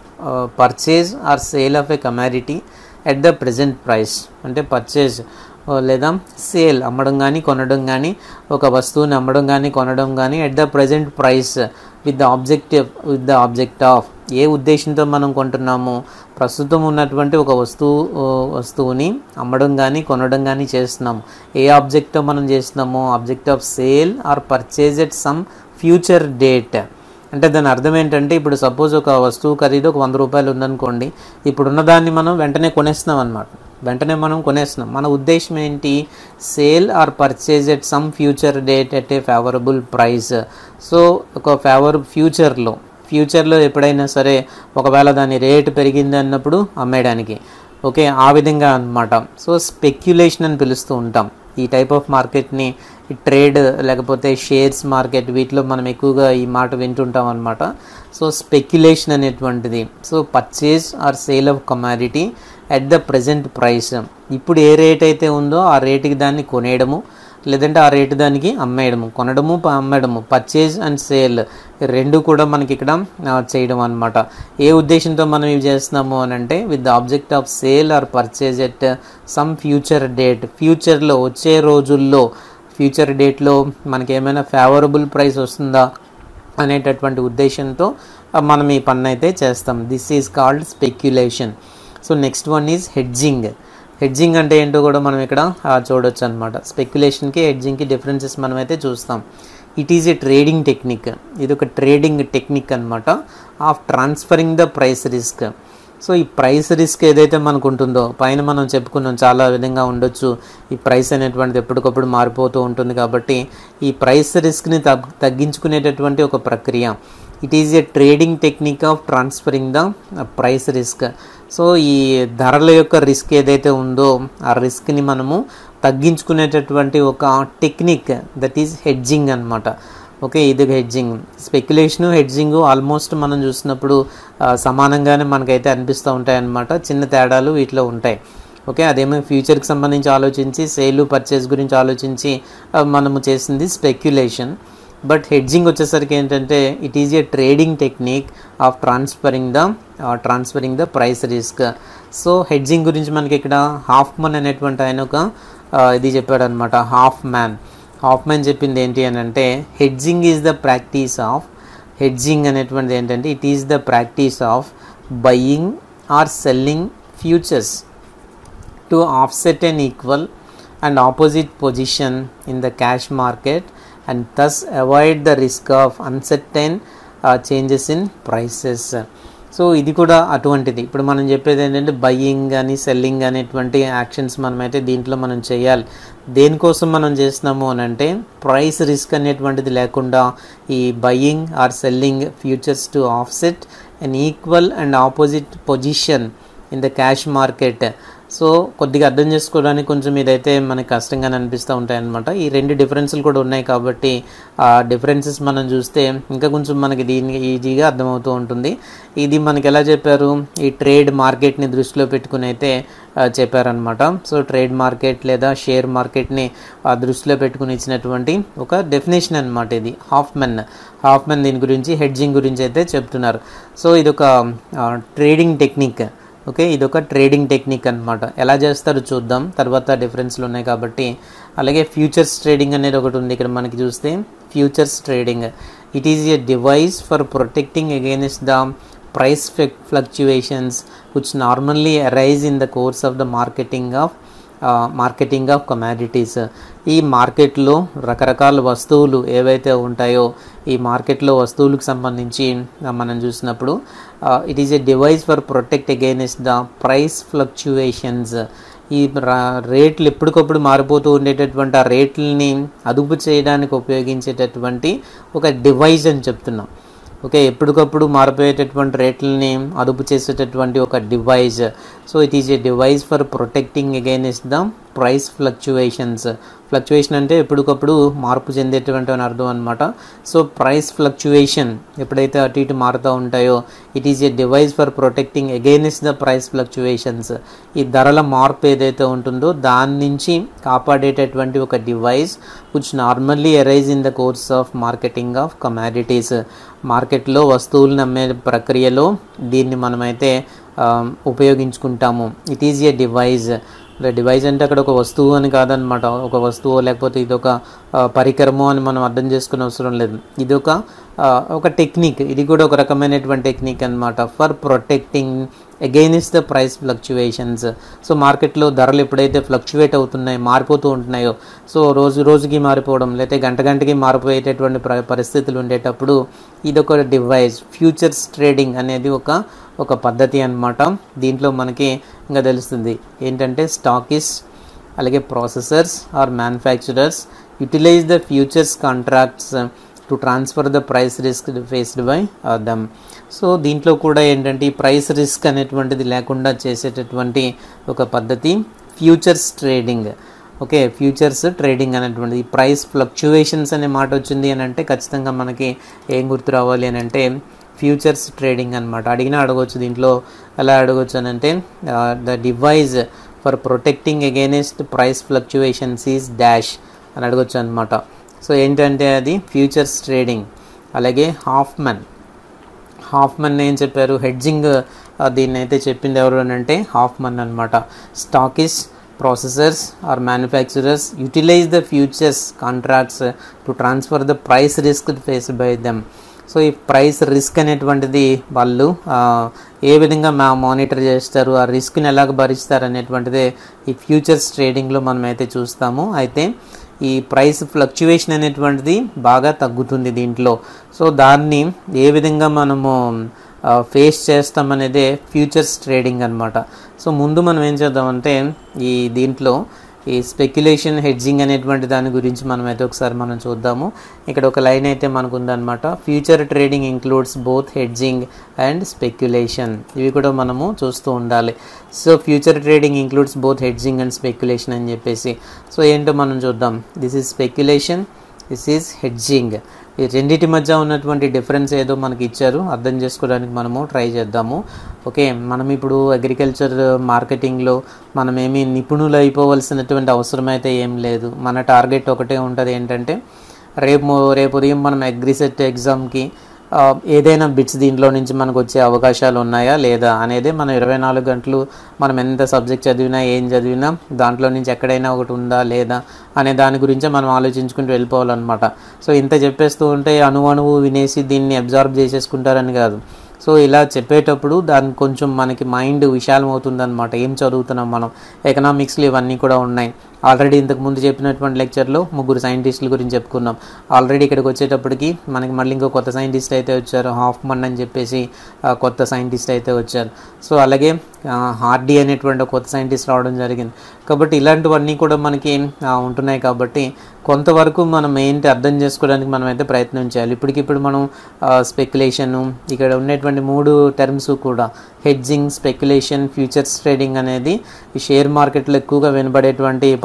[SPEAKER 1] purchase or sale of a commodity at the present price అంటే పర్చేజ్ లేదా సేల్ అమ్మడం కానీ కొనడం కానీ ఒక వస్తువుని అమ్మడం కానీ కొనడం కానీ at the present price with the objective with the object of a ఉద్దేశంతో మనం కొంటున్నాము ప్రస్తుతం ఉన్నటువంటి ఒక వస్తువు వస్తువుని అమ్మడం కానీ కొనడం కానీ చేస్తున్నాము ఏ ఆబ్జెక్ట్తో మనం చేస్తున్నాము object of sale or purchase at some future date అంటే దాని అర్థం ఏంటంటే ఇప్పుడు సపోజ్ ఒక వస్తువు ఖరీదు ఒక వంద రూపాయలు ఉందనుకోండి ఇప్పుడున్న దాన్ని మనం వెంటనే కొనేస్తున్నాం అనమాట వెంటనే మనం కొనేస్తున్నాం మన ఉద్దేశం ఏంటి sale or purchase at some future date at a favourable price so ఒక ఫేవర్ ఫ్యూచర్లో ఫ్యూచర్లో ఎప్పుడైనా సరే ఒకవేళ దాని రేటు పెరిగింది అన్నప్పుడు అమ్మేయడానికి ఓకే ఆ విధంగా అనమాట సో స్పెక్యులేషన్ అని పిలుస్తూ ఉంటాం ఈ టైప్ ఆఫ్ మార్కెట్ని ట్రేడ్ లేకపోతే షేర్స్ మార్కెట్ వీటిలో మనం ఎక్కువగా ఈ మాట వింటుంటాం అనమాట సో స్పెక్యులేషన్ అనేటువంటిది so purchase or sale of commodity at the present price ఇప్పుడు ఏ రేట్ అయితే ఉందో ఆ రేటుకి దాన్ని కొనేయడము లేదంటే ఆ రేటు దానికి అమ్మేయడము కొనడము అమ్మేయడము పర్చేజ్ అండ్ సేల్ రెండు కూడా మనకి ఇక్కడ చేయడం అనమాట ఏ ఉద్దేశంతో మనం ఇవి చేస్తున్నాము అని అంటే with the object of sale or purchase at some future date ఫ్యూచర్లో వచ్చే రోజుల్లో ఫ్యూచర్ డేట్లో మనకి ఏమైనా ఫేవరబుల్ ప్రైస్ వస్తుందా అనేటటువంటి ఉద్దేశంతో మనం ఈ పని అయితే చేస్తాం this is called speculation so next one is hedging hedging అంటే ఏంటో కూడా మనం ఇక్కడ చూడొచ్చు అనమాట స్పెక్యులేషన్కి హెడ్జింగ్కి డిఫరెన్సెస్ మనం అయితే చూస్తాం it is a trading technique ఇది ఒక ట్రేడింగ్ టెక్నిక్ అనమాట of transferring the price risk so ఈ ప్రైస్ రిస్క్ ఏదైతే మనకు ఉంటుందో పైన మనం చెప్పుకున్నాం చాలా విధంగా ఉండొచ్చు ఈ ప్రైస్ అనేటువంటిది ఎప్పటికప్పుడు మారిపోతూ ఉంటుంది కాబట్టి ఈ ప్రైస్ రిస్క్ని తగ్ తగ్గించుకునేటటువంటి ఒక ప్రక్రియ it is a trading technique of transferring the price risk so ఈ ధరల యొక్క రిస్క్ ఏదైతే ఉందో ఆ రిస్క్ని మనము తగ్గించుకునేటటువంటి ఒక టెక్నిక్ దట్ ఈజ్ హెడ్జింగ్ అనమాట ఓకే ఇది హెడ్జింగ్ స్పెక్యులేషను హెడ్జింగ్ ఆల్మోస్ట్ మనం చూసినప్పుడు సమానంగానే మనకైతే అనిపిస్తూ ఉంటాయి అన్నమాట చిన్న తేడాలు వీటిలో ఉంటాయి ఓకే అదేమో ఫ్యూచర్కి సంబంధించి ఆలోచించి సేల్ పర్చేస్ గురించి ఆలోచించి మనము చేసింది స్పెక్యులేషన్ బట్ హెడ్జింగ్ వచ్చేసరికి ఏంటంటే it is a trading technique of transferring the transferring the price risk so hedging గురించి మనకి ఇక్కడ హాఫ్ మన్ అనేటువంటి ఆయన ఒక ఇది చెప్పాడు అనమాట హాఫ్ మ్యాన్ హాఫ్ మ్యాన్ చెప్పింది ఏంటి అని అంటే hedging is the practice of hedging అనేటువంటిది ఏంటంటే it is the practice of buying or selling futures to offset an equal and opposite position in the cash market and thus avoid the risk of uncertain changes in prices so ఇది కూడా అటువంటిది ఇప్పుడు మనం చెప్పేది ఏంటంటే buying కానీ selling అనేటువంటి actions మనమైతే దీంట్లో మనం చేయాలి దేనికోసం మనం చేస్తున్నాము అని అంటే ప్రైస్ రిస్క్ అనేటువంటిది లేకుండా ఈ buying or selling futures to offset and equal and opposite position in the cash market so కొద్దిగా అర్థం చేసుకోవడానికి కొంచెం ఇదైతే మనకి కష్టంగానే అనిపిస్తూ ఉంటాయి అనమాట ఈ రెండు డిఫరెన్స్లు కూడా ఉన్నాయి కాబట్టి ఆ డిఫరెన్సెస్ మనం చూస్తే ఇంకా కొంచెం మనకి దీనికి ఈజీగా అర్థమవుతూ ఉంటుంది ఇది మనకి ఎలా చెప్పారు ఈ ట్రేడ్ మార్కెట్ని దృష్టిలో పెట్టుకుని అయితే చెప్పారనమాట సో ట్రేడ్ మార్కెట్ లేదా షేర్ మార్కెట్ని దృష్టిలో పెట్టుకుని ఇచ్చినటువంటి ఒక డెఫినేషన్ అనమాట ఇది హాఫ్మెన్ హాఫ్మెన్ దీని గురించి హెడ్జింగ్ గురించి అయితే చెప్తున్నారు సో ఇది ఒక ట్రేడింగ్ టెక్నిక్ ఓకే ఇది ఒక ట్రేడింగ్ టెక్నిక్ అనమాట ఎలా చేస్తారో చూద్దాం తర్వాత డిఫరెన్స్లు ఉన్నాయి కాబట్టి అలాగే ఫ్యూచర్స్ ట్రేడింగ్ అనేది ఒకటి ఉంది ఇక్కడ మనకి చూస్తే futures trading it is a device for protecting against the price fluctuations which normally arise in the course of the marketing of marketing of commodities ఈ మార్కెట్లో రకరకాల వస్తువులు ఏవైతే ఉంటాయో ఈ మార్కెట్లో వస్తువులకు సంబంధించి మనం చూసినప్పుడు it is a device for protect against the price fluctuations ఈ రేట్లు ఎప్పటికప్పుడు మారిపోతూ ఉండేటటువంటి ఆ రేట్లని అదుపు చేయడానికి ఉపయోగించేటటువంటి ఒక డివైస్ అని చెప్తున్నాం ఓకే ఎప్పటికప్పుడు మారిపోయేటటువంటి రేట్లని అదుపు చేసేటటువంటి ఒక device so it is a device for protecting against the price fluctuations fluctuation అంటే ఎప్పటికప్పుడు మార్పు చెందేటువంటి అని అర్థం అనమాట సో ప్రైస్ ఫ్లక్చువేషన్ ఎప్పుడైతే అటు ఇటు మారుతూ ఉంటాయో it is a device for protecting against the price fluctuations ఈ ధరల మార్పు ఏదైతే ఉంటుందో దాని నుంచి కాపాడేటటువంటి ఒక device which normally arise in the course of marketing of commodities మార్కెట్లో వస్తువులను అమ్మే ప్రక్రియలో దీన్ని మనమైతే ఉపయోగించుకుంటాము it is a device device అంటే అక్కడ ఒక వస్తువు అని కాదనమాట ఒక వస్తువు లేకపోతే ఇది ఒక పరికరము అని మనం అర్థం చేసుకునే అవసరం లేదు ఇది ఒక ఒక టెక్నిక్ ఇది కూడా ఒక రకమైనటువంటి టెక్నిక్ అనమాట for protecting against the price fluctuations so మార్కెట్లో ధరలు ఎప్పుడైతే ఫ్లక్చువేట్ అవుతున్నాయో మారిపోతూ ఉంటున్నాయో సో రోజు రోజుకి మారిపోవడం లేకపోతే గంట గంటకి మారిపోయేటటువంటి పరిస్థితులు ఉండేటప్పుడు ఇది ఒక డివైస్ ఫ్యూచర్స్ ట్రేడింగ్ అనేది ఒక ఒక పద్ధతి అనమాట దీంట్లో మనకి ఇంకా తెలుస్తుంది ఏంటంటే స్టాకిస్ అలాగే processors or manufacturers utilise the futures contracts to transfer the price risk faced by them so దీంట్లో కూడా ఏంటంటే ఈ ప్రైస్ రిస్క్ అనేటువంటిది లేకుండా చేసేటటువంటి ఒక పద్ధతి futures trading okay futures trading అనేటువంటిది ప్రైస్ ఫ్లక్చువేషన్స్ అనే మాట వచ్చింది అని అంటే ఖచ్చితంగా మనకి ఏం గుర్తు రావాలి అని అంటే ఫ్యూచర్స్ ట్రేడింగ్ అనమాట అడిగినా అడగవచ్చు దీంట్లో ఎలా అడగవచ్చు అని అంటే the device for protecting against price fluctuations is dash అని అడగచ్చు అనమాట సో ఏంటంటే అది ఫ్యూచర్స్ ట్రేడింగ్ అలాగే హాఫ్మన్ హాఫ్మన్ ఏం చెప్పారు హెడ్జింగ్ దీన్ని అయితే చెప్పింది ఎవరు అని అంటే హాఫ్మన్ అనమాట stockists processors or manufacturers utilize the futures contracts to transfer the price risk faced by them so ఈ ప్రైస్ రిస్క్ అనేటువంటిది వాళ్ళు ఏ విధంగా మా మానిటర్ చేస్తారు ఆ రిస్క్ని ఎలాగ భరిస్తారు అనేటువంటిది ఈ ఫ్యూచర్స్ ట్రేడింగ్లో మనం అయితే చూస్తాము అయితే ఈ ప్రైస్ ఫ్లక్చువేషన్ అనేటువంటిది బాగా తగ్గుతుంది దీంట్లో సో దాన్ని ఏ విధంగా మనము ఫేస్ చేస్తామనేదే ఫ్యూచర్స్ ట్రేడింగ్ అనమాట సో ముందు మనం ఏం చేద్దామంటే ఈ దీంట్లో ఈ స్పెక్యులేషన్ హెడ్జింగ్ అనేటువంటి దాని గురించి మనం అయితే ఒకసారి మనం చూద్దాము ఇక్కడ ఒక లైన్ అయితే మనకు ఉందన్నమాట future trading includes both hedging and speculation ఇవి కూడా మనము చూస్తూ ఉండాలి so future trading includes both hedging and speculation అని చెప్పేసి సో ఏంటో మనం చూద్దాం this is speculation this is hedging ఈ రెండింటి మధ్య ఉన్నటువంటి డిఫరెన్స్ ఏదో మనకి ఇచ్చారు అర్థం చేసుకోవడానికి మనము ట్రై చేద్దాము ఓకే మనం ఇప్పుడు అగ్రికల్చర్ మార్కెటింగ్లో మనం ఏమీ నిపుణులు అయిపోవలసినటువంటి అవసరం అయితే ఏం లేదు మన టార్గెట్ ఒకటే ఉంటుంది ఏంటంటే రేపు రేపు ఉదయం మనం అగ్రిసెట్ ఎగ్జామ్కి ఏదైనా బిట్స్ దీంట్లో నుంచి మనకు వచ్చే అవకాశాలు ఉన్నాయా లేదా అనేది మనం ఇరవై నాలుగు గంటలు మనం ఎంత సబ్జెక్ట్ చదివినా ఏం చదివినా దాంట్లో నుంచి ఎక్కడైనా ఒకటి ఉందా లేదా అనే దాని గురించే మనం ఆలోచించుకుంటూ వెళ్ళిపోవాలన్నమాట సో ఇంత చెప్పేస్తూ ఉంటే అణువణువు వినేసి దీన్ని అబ్జార్బ్ చేసేసుకుంటారని కాదు సో ఇలా చెప్పేటప్పుడు దాని కొంచెం మనకి మైండ్ విశాలం అవుతుందన్నమాట ఏం చదువుతున్నాం మనం ఎకనామిక్స్లో ఇవన్నీ కూడా ఉన్నాయి ఆల్రెడీ ఇంతకు ముందు చెప్పినటువంటి లెక్చర్లో ముగ్గురు సైంటిస్టుల గురించి చెప్పుకున్నాం ఆల్రెడీ ఇక్కడికి వచ్చేటప్పటికి మనకి మళ్ళీ ఇంకో కొత్త సైంటిస్ట్ అయితే వచ్చారు హాఫ్మన్ అని చెప్పేసి కొత్త సైంటిస్ట్ అయితే వచ్చారు సో అలాగే హార్డీ అనేటువంటి కొత్త సైంటిస్ట్ రావడం జరిగింది కాబట్టి ఇలాంటివన్నీ కూడా మనకి ఉంటున్నాయి కాబట్టి కొంతవరకు మనం ఏంటి అర్థం చేసుకోవడానికి మనం అయితే ప్రయత్నం చేయాలి ఇప్పటికిప్పుడు మనం స్పెక్యులేషను ఇక్కడ ఉన్నటువంటి మూడు టర్మ్స్ కూడా హెడ్జింగ్ స్పెక్యులేషన్ ఫ్యూచర్స్ ట్రేడింగ్ అనేది ఈ షేర్ మార్కెట్లో ఎక్కువగా వినబడేటువంటి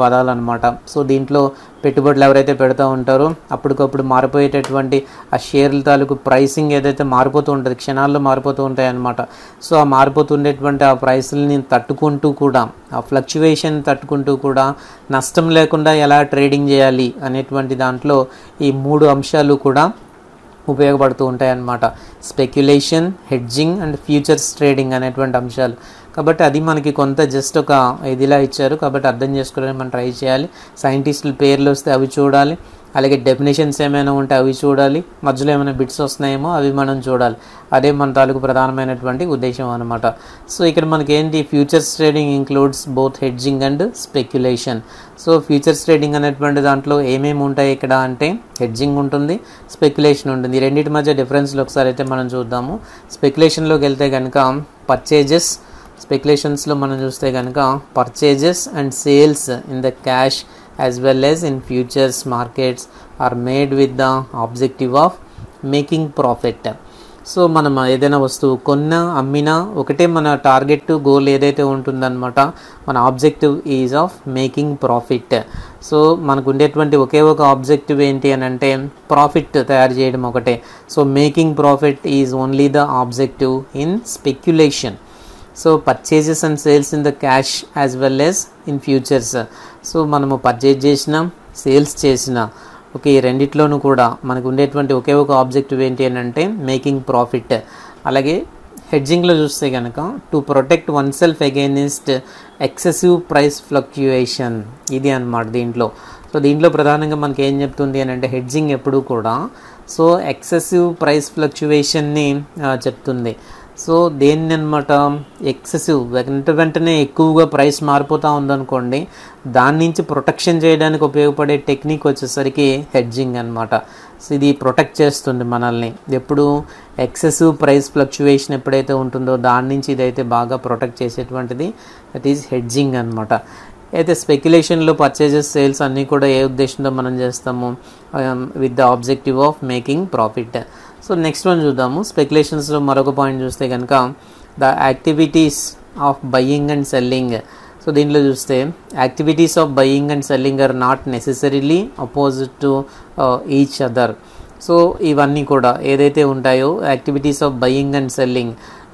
[SPEAKER 1] పదాలు అనమాట సో దీంట్లో పెట్టుబడులు ఎవరైతే పెడతా ఉంటారో అప్పటికప్పుడు మారిపోయేటటువంటి ఆ షేర్ల తాలూకు ప్రైసింగ్ ఏదైతే మారిపోతూ ఉంటుంది క్షణాల్లో మారిపోతూ ఉంటాయి అన్నమాట సో ఆ మారిపోతుండేటువంటి ఆ ప్రైస్ని తట్టుకుంటూ కూడా ఆ ఫ్లక్చువేషన్ తట్టుకుంటూ కూడా నష్టం లేకుండా ఎలా ట్రేడింగ్ చేయాలి అనేటువంటి దాంట్లో ఈ మూడు అంశాలు కూడా ఉపయోగపడుతూ ఉంటాయి అన్నమాట speculation hedging and futures trading అనేటువంటి అంశాలు కాబట్టి అది మనకి కొంత జస్ట్ ఒక ఇదిలా ఇచ్చారు కాబట్టి అర్థం చేసుకోవడానికి మనం ట్రై చేయాలి సైంటిస్టుల పేర్లు వస్తే అవి చూడాలి అలాగే డెఫినేషన్స్ ఏమైనా ఉంటే అవి చూడాలి మధ్యలో ఏమైనా బిట్స్ వస్తున్నాయేమో అవి మనం చూడాలి అదే మన తాలూకు ప్రధానమైనటువంటి ఉద్దేశం అనమాట సో ఇక్కడ మనకి ఏంటి futures trading includes both hedging and speculation so futures trading అనేటువంటి దాంట్లో ఏమేమి ఉంటాయి ఇక్కడ అంటే హెడ్జింగ్ ఉంటుంది స్పెక్యులేషన్ ఉంటుంది ఈ రెండింటి మధ్య డిఫరెన్స్లు ఒకసారి అయితే మనం చూద్దాము స్పెక్యులేషన్లోకి వెళ్తే కనుక పర్చేజెస్ స్పెక్యులేషన్స్లో మనం చూస్తే కనుక purchases and sales in the cash as well as in futures markets are made with the objective of making profit so మనం ఏదైనా వస్తువు కొన్నా అమ్మినా ఒకటే మన టార్గెట్ గోల్ ఏదైతే ఉంటుందన్నమాట మన objective is of making profit so మనకు ఉండేటువంటి ఒకే ఒక ఆబ్జెక్టివ్ ఏంటి అని అంటే ప్రాఫిట్ తయారు చేయడం ఒకటే so making profit is only the objective in speculation so purchases and sales in the cash as well as in futures so మనము పర్చేజ్ చేసిన సేల్స్ చేసిన ఓకే ఈ రెండిట్లోనూ కూడా మనకు ఉండేటువంటి ఒకే ఒక ఆబ్జెక్టివ్ ఏంటి అని అంటే మేకింగ్ ప్రాఫిట్ అలాగే హెడ్జింగ్లో చూస్తే కనుక to protect oneself against excessive price fluctuation ఇది అనమాట దీంట్లో సో దీంట్లో ప్రధానంగా మనకి ఏం చెప్తుంది అని అంటే హెడ్జింగ్ ఎప్పుడు కూడా సో ఎక్సెసివ్ ప్రైస్ ఫ్లక్చువేషన్ని చెప్తుంది సో దేన్ని అనమాట ఎక్సెసివ్ వెంట వెంటనే ఎక్కువగా ప్రైస్ మారిపోతూ ఉందనుకోండి దాని నుంచి ప్రొటెక్షన్ చేయడానికి ఉపయోగపడే టెక్నిక్ వచ్చేసరికి హెడ్జింగ్ అనమాట సో ఇది ప్రొటెక్ట్ చేస్తుంది మనల్ని ఎప్పుడు ఎక్సెసివ్ ప్రైస్ ఫ్లక్చువేషన్ ఎప్పుడైతే ఉంటుందో దాని నుంచి ఇదైతే బాగా ప్రొటెక్ట్ చేసేటువంటిది దట్ ఈజ్ హెడ్జింగ్ అనమాట అయితే స్పెక్యులేషన్లో పర్చేజెస్ సేల్స్ అన్నీ కూడా ఏ ఉద్దేశంతో మనం చేస్తాము with the objective of making profit so next one చూద్దాము స్పెక్యులేషన్స్లో మరొక పాయింట్ చూస్తే కనుక the activities of buying and selling so దీంట్లో చూస్తే activities of buying and selling are not necessarily opposite to each other so ఇవన్నీ కూడా ఏదైతే ఉంటాయో activities of buying and selling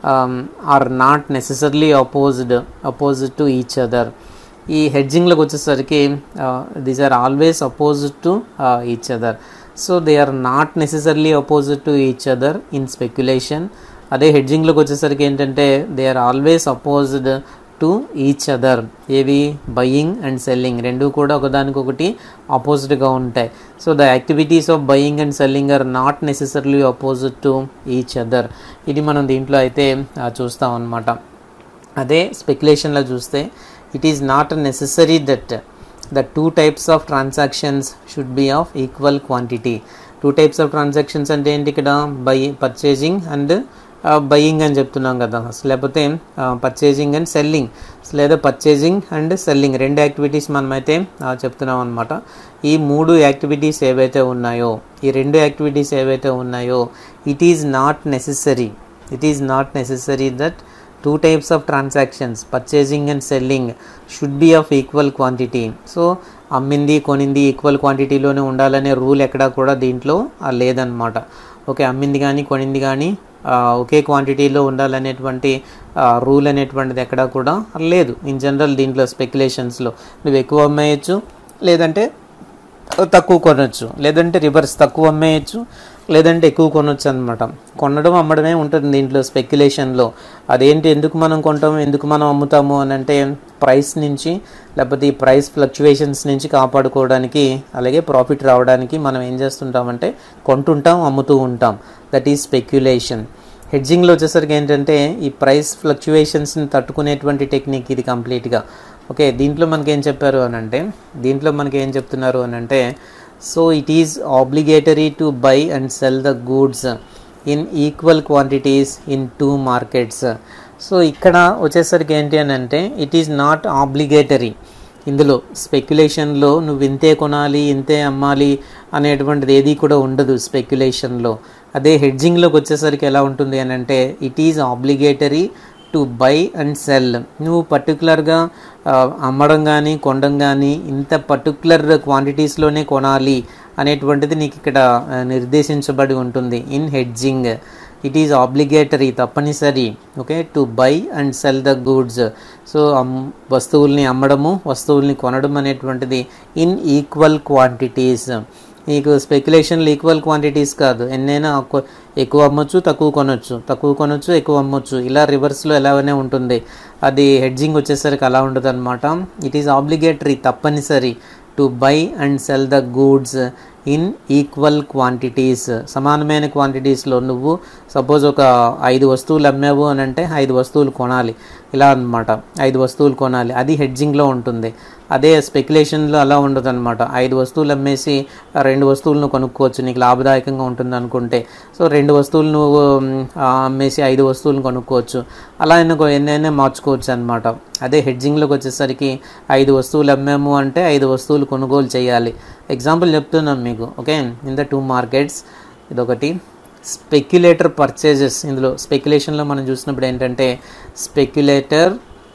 [SPEAKER 1] are not necessarily opposed opposite to each other ఈ హెడ్జింగ్లోకి వచ్చేసరికి these are always opposite to each other so they are not necessarily opposite to each other in speculation అదే హెడ్జింగ్లోకి వచ్చేసరికి ఏంటంటే they are always opposed to each other ఏవి buying and selling రెండు కూడా ఒకదానికొకటి ఆపోజిట్గా ఉంటాయి so the activities of buying and selling are not necessarily opposite to each other ఇది మనం దీంట్లో అయితే చూస్తాం అనమాట అదే స్పెక్యులేషన్లో చూస్తే it is not necessary that the two types of transactions should be of equal quantity two types of transactions అంటే ఏంటి ఇక్కడ బై పర్చేజింగ్ అండ్ బయ్యింగ్ అని చెప్తున్నాం కదా లేకపోతే పర్చేజింగ్ అండ్ సెల్లింగ్ లేదా పర్చేజింగ్ అండ్ సెల్లింగ్ రెండు యాక్టివిటీస్ మనమైతే చెప్తున్నాం అనమాట ఈ మూడు యాక్టివిటీస్ ఏవైతే ఉన్నాయో ఈ రెండు యాక్టివిటీస్ ఏవైతే ఉన్నాయో it is not necessary it is not necessary that two types of transactions purchasing and selling should be of equal quantity so అమ్మింది కొనింది ఈక్వల్ క్వాంటిటీలోనే ఉండాలనే రూల్ ఎక్కడా కూడా దీంట్లో లేదనమాట ఓకే అమ్మింది కానీ కొనింది కానీ ఒకే క్వాంటిటీలో ఉండాలనేటువంటి రూల్ అనేటువంటిది ఎక్కడా కూడా లేదు ఇన్ జనరల్ దీంట్లో స్పెక్యులేషన్స్లో నువ్వు ఎక్కువ అమ్మేయచ్చు లేదంటే తక్కువ కొనవచ్చు లేదంటే రివర్స్ తక్కువ అమ్మేయచ్చు లేదంటే ఎక్కువ కొనవచ్చు అనమాట కొనడం అమ్మడమే ఉంటుంది దీంట్లో స్పెక్యులేషన్లో అదేంటి ఎందుకు మనం కొంటాం ఎందుకు మనం అమ్ముతాము అని అంటే ప్రైస్ నుంచి లేకపోతే ఈ ప్రైస్ ఫ్లక్చువేషన్స్ నుంచి కాపాడుకోవడానికి అలాగే ప్రాఫిట్ రావడానికి మనం ఏం చేస్తుంటామంటే కొంటుంటాం అమ్ముతూ ఉంటాం దట్ ఈజ్ స్పెక్యులేషన్ హెడ్జింగ్లో వచ్చేసరికి ఏంటంటే ఈ ప్రైస్ ఫ్లక్చువేషన్స్ని తట్టుకునేటువంటి టెక్నిక్ ఇది కంప్లీట్గా ఓకే దీంట్లో మనకి ఏం చెప్పారు అని అంటే దీంట్లో మనకి ఏం చెప్తున్నారు అని అంటే so it is obligatory to buy and sell the goods in equal quantities in two markets so ఇక్కడ వచ్చేసరికి ఏంటి అని అంటే ఇట్ ఈజ్ నాట్ ఆబ్లిగేటరీ ఇందులో స్పెక్యులేషన్లో నువ్వు ఇంతే కొనాలి ఇంతే అమ్మాలి అనేటువంటిది ఏది కూడా ఉండదు స్పెక్యులేషన్లో అదే హెడ్జింగ్లోకి వచ్చేసరికి ఎలా ఉంటుంది అని అంటే it is obligatory to to buy and sell నువ్వు పర్టికులర్గా అమ్మడం కానీ కొనడం కానీ ఇంత పర్టికులర్ క్వాంటిటీస్లోనే కొనాలి అనేటువంటిది నీకు ఇక్కడ ఆ, నిర్దేశించబడి ఉంటుంది in hedging it is obligatory తప్పనిసరి okay to buy and sell the goods so అమ్ వస్తువుల్ని అమ్మడము వస్తువుల్ని కొనడం అనేటువంటిది ఇన్ ఈక్వల్ క్వాంటిటీస్ నీకు స్పెక్యులేషన్లు ఈక్వల్ క్వాంటిటీస్ కాదు ఎన్నైనా ఎక్కువ- ఎక్కువ అమ్మొచ్చు తక్కువ కొనొచ్చు తక్కువ కొనొచ్చు ఎక్కువ అమ్మొచ్చు ఇలా రివర్స్లో ఎలాగనే ఉంటుంది అది హెడ్జింగ్ వచ్చేసరికి అలా ఉండదు అనమాట ఇట్ ఈస్ ఆబ్లిగేటరీ తప్పనిసరి to buy and sell the goods in equal quantities సమానమైన క్వాంటిటీస్లో నువ్వు సపోజ్ ఒక ఐదు వస్తువులు అమ్మావు అని అంటే ఐదు వస్తువులు కొనాలి ఇలా అన్నమాట ఐదు వస్తువులు కొనాలి అది హెడ్జింగ్లో ఉంటుంది అదే స్పెక్యులేషన్లో అలా ఉండదు అనమాట ఐదు వస్తువులు అమ్మేసి ఆ రెండు వస్తువులను కొనుక్కోవచ్చు నీకు లాభదాయకంగా ఉంటుంది అనుకుంటే సో రెండు వస్తువులు నువ్వు మ్, ఆ, అమ్మేసి ఐదు వస్తువులను కొనుక్కోవచ్చు అలా ఎన్నో ఎన్నైనా మార్చుకోవచ్చు అనమాట అదే హెడ్జింగ్లోకి వచ్చేసరికి ఐదు వస్తువులు అమ్మాము అంటే ఐదు వస్తువులు కొనుగోలు చేయాలి ఎగ్జాంపుల్ చెప్తున్నాం మీకు okay in the two markets ఇదొకటి స్పెక్యులేటర్ పర్చేజెస్ ఇందులో స్పెక్యులేషన్లో మనం చూసినప్పుడు ఏంటంటే speculator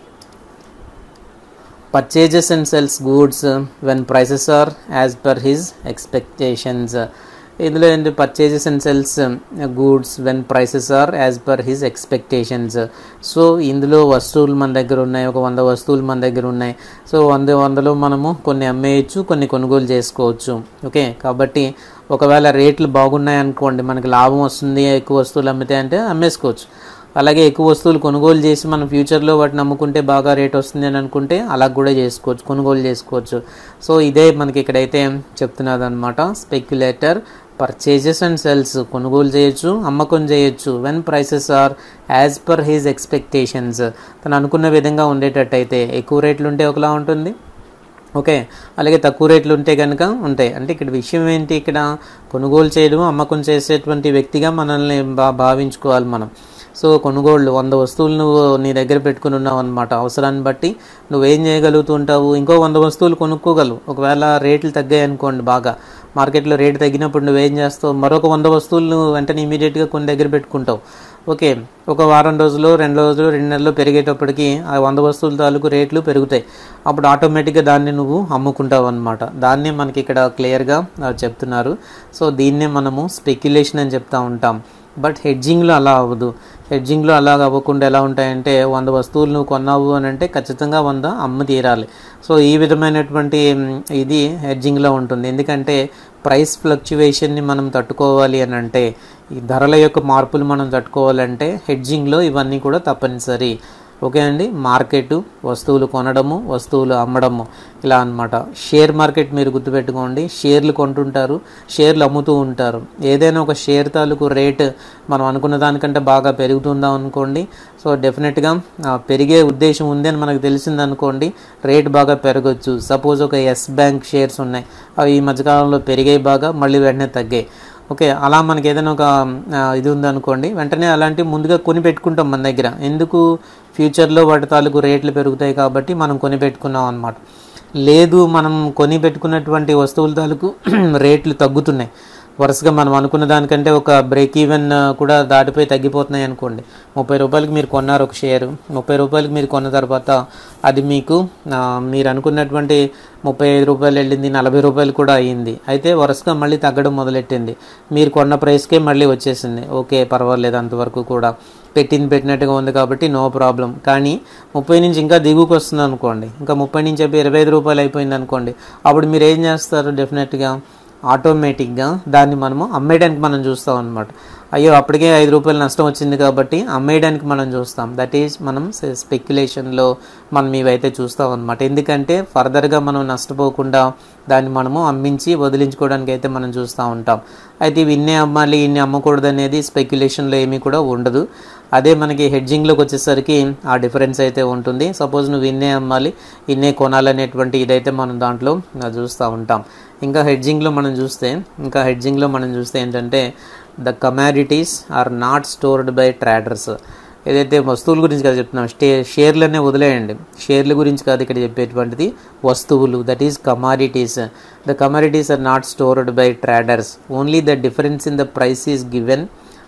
[SPEAKER 1] purchases and sells goods uh, when prices are as per his expectations ఇందులో ఏంటి purchases and sales goods when prices are as per his expectations so ఇందులో వస్తువులు మన దగ్గర ఉన్నాయి ఒక వంద వస్తువులు మన దగ్గర ఉన్నాయి సో వంద వందలో మనము కొన్ని అమ్మేయచ్చు కొన్ని కొనుగోలు చేసుకోవచ్చు ఓకే కాబట్టి ఒకవేళ రేట్లు బాగున్నాయి అనుకోండి మనకి లాభం వస్తుంది ఎక్కువ వస్తువులు అమ్మితే అంటే అమ్మేసుకోవచ్చు అలాగే ఎక్కువ వస్తువులు కొనుగోలు చేసి మనం ఫ్యూచర్లో వాటిని అమ్ముకుంటే బాగా రేట్ వస్తుంది అని అనుకుంటే అలా కూడా చేసుకోవచ్చు కొనుగోలు చేసుకోవచ్చు సో ఇదే మనకి ఇక్కడైతే చెప్తున్నది అనమాట స్పెక్యులేటర్ పర్చేజెస్ అండ్ సెల్స్ కొనుగోలు చేయొచ్చు అమ్మకం చేయొచ్చు when prices are as per his expectations తను అనుకున్న విధంగా ఉండేటట్టయితే ఎక్కువ రేట్లు ఉంటే ఒకలా ఉంటుంది ఓకే అలాగే తక్కువ రేట్లు ఉంటే కనుక ఉంటాయి అంటే ఇక్కడ విషయం ఏంటి ఇక్కడ కొనుగోలు చేయడం అమ్మకం చేసేటువంటి వ్యక్తిగా మనల్ని బా భావించుకోవాలి మనం సో కొనుగోళ్ళు వంద వస్తువులు నువ్వు నీ దగ్గర పెట్టుకుని ఉన్నావు అనమాట అవసరాన్ని బట్టి నువ్వేం చేయగలుగుతూ ఉంటావు ఇంకో వంద వస్తువులు కొనుక్కోగలవు ఒకవేళ రేట్లు తగ్గాయి అనుకోండి బాగా మార్కెట్లో రేటు తగ్గినప్పుడు నువ్వేం చేస్తావు మరొక వంద వస్తువులు నువ్వు వెంటనే ఇమీడియట్గా కొన్ని దగ్గర పెట్టుకుంటావు ఓకే ఒక వారం రోజులు రెండు రోజులు రెండు నెలలు పెరిగేటప్పటికి ఆ వంద వస్తువుల తాలూకు రేట్లు పెరుగుతాయి అప్పుడు ఆటోమేటిక్గా దాన్ని నువ్వు అమ్ముకుంటావు అనమాట దాన్నే మనకి ఇక్కడ క్లియర్గా చెప్తున్నారు సో దీన్నే మనము స్పెక్యులేషన్ అని చెప్తా ఉంటాం బట్ హెడ్జింగ్లో అలా అవ్వదు హెడ్జింగ్లో అలా అవ్వకుండా ఎలా ఉంటాయంటే వంద వస్తువులు నువ్వు కొన్నావు అని అంటే ఖచ్చితంగా వంద అమ్మ తీరాలి సో ఈ విధమైనటువంటి మ్, ఇది హెడ్జింగ్లో ఉంటుంది ఎందుకంటే ప్రైస్ ఫ్లక్చువేషన్ని మనం తట్టుకోవాలి అని అంటే ఈ ధరల యొక్క మార్పులు మనం తట్టుకోవాలంటే హెడ్జింగ్లో ఇవన్నీ కూడా తప్పనిసరి ఓకే అండి మార్కెట్ వస్తువులు కొనడము వస్తువులు అమ్మడము ఇలా అన్నమాట షేర్ మార్కెట్ మీరు గుర్తుపెట్టుకోండి షేర్లు కొంటుంటారు షేర్లు అమ్ముతూ ఉంటారు ఏదైనా ఒక షేర్ తాలూకు రేట్ మనం అనుకున్న దానికంటే బాగా పెరుగుతుందా అనుకోండి సో డెఫినెట్గా ఆ, పెరిగే ఉద్దేశం ఉంది అని మనకు తెలిసిందనుకోండి రేట్ బాగా పెరగచ్చు సపోజ్ ఒక ఎస్ బ్యాంక్ షేర్స్ ఉన్నాయి అవి ఈ మధ్యకాలంలో పెరిగాయి బాగా మళ్ళీ వెంటనే తగ్గాయి ఓకే అలా మనకి ఏదైనా ఒక ఆ, ఇది ఉందనుకోండి వెంటనే అలాంటివి ముందుగా కొని పెట్టుకుంటాం మన దగ్గర ఎందుకు ఫ్యూచర్లో వాటి తాలూకు రేట్లు పెరుగుతాయి కాబట్టి మనం కొని పెట్టుకున్నాం అనమాట లేదు మనం కొని పెట్టుకున్నటువంటి వస్తువుల తాలూకు రేట్లు తగ్గుతున్నాయి వరుసగా మనం అనుకున్న దానికంటే ఒక బ్రేక్ ఈవెన్ కూడా దాటిపోయి తగ్గిపోతున్నాయి అనుకోండి ముప్పై రూపాయలకి మీరు కొన్నారు ఒక షేరు ముప్పై రూపాయలకి మీరు కొన్న తర్వాత అది మీకు ఆ, మీరు అనుకున్నటువంటి ముప్పై ఐదు రూపాయలు వెళ్ళింది నలభై రూపాయలు కూడా అయ్యింది అయితే వరుసగా మళ్ళీ తగ్గడం మొదలెట్టింది మీరు కొన్న ప్రైస్కే మళ్ళీ వచ్చేసింది ఓకే పర్వాలేదు అంతవరకు కూడా పెట్టింది పెట్టినట్టుగా ఉంది కాబట్టి నో ప్రాబ్లం కానీ ముప్పై నుంచి ఇంకా దిగుకు వస్తుంది అనుకోండి ఇంకా ముప్పై నుంచి చెప్పి ఇరవై ఐదు రూపాయలు అయిపోయింది అనుకోండి అప్పుడు మీరు ఏం చేస్తారు డెఫినెట్గా ఆటోమేటిక్గా దాన్ని మనము అమ్మేయడానికి మనం చూస్తాం అనమాట అయ్యో అప్పటికే ఐదు రూపాయలు నష్టం వచ్చింది కాబట్టి అమ్మేయడానికి మనం చూస్తాం దట్ ఈజ్ మనం స్పెక్యులేషన్లో మనం ఇవైతే చూస్తాం అనమాట ఎందుకంటే ఫర్దర్గా మనం నష్టపోకుండా దాన్ని మనము అమ్మించి వదిలించుకోవడానికి అయితే మనం చూస్తూ ఉంటాం అయితే ఇవి ఇన్నే అమ్మాలి ఇన్ని అమ్మకూడదు అనేది స్పెక్యులేషన్లో ఏమీ కూడా ఉండదు అదే మనకి హెడ్జింగ్లోకి వచ్చేసరికి ఆ డిఫరెన్స్ అయితే ఉంటుంది సపోజ్ నువ్వు ఇన్నే అమ్మాలి ఇన్నే కొనాలనేటువంటి ఇదైతే మనం దాంట్లో ఆ, చూస్తూ ఉంటాం ఇంకా హెడ్జింగ్లో మనం చూస్తే ఇంకా హెడ్జింగ్లో మనం చూస్తే ఏంటంటే the commodities are not stored by traders ఏదైతే వస్తువుల గురించి కదా చెప్తున్నాం స్టే షేర్లనే వదిలేయండి షేర్ల గురించి కాదు ఇక్కడ చెప్పేటువంటిది వస్తువులు that is commodities the commodities are not stored by traders only the difference in the price is given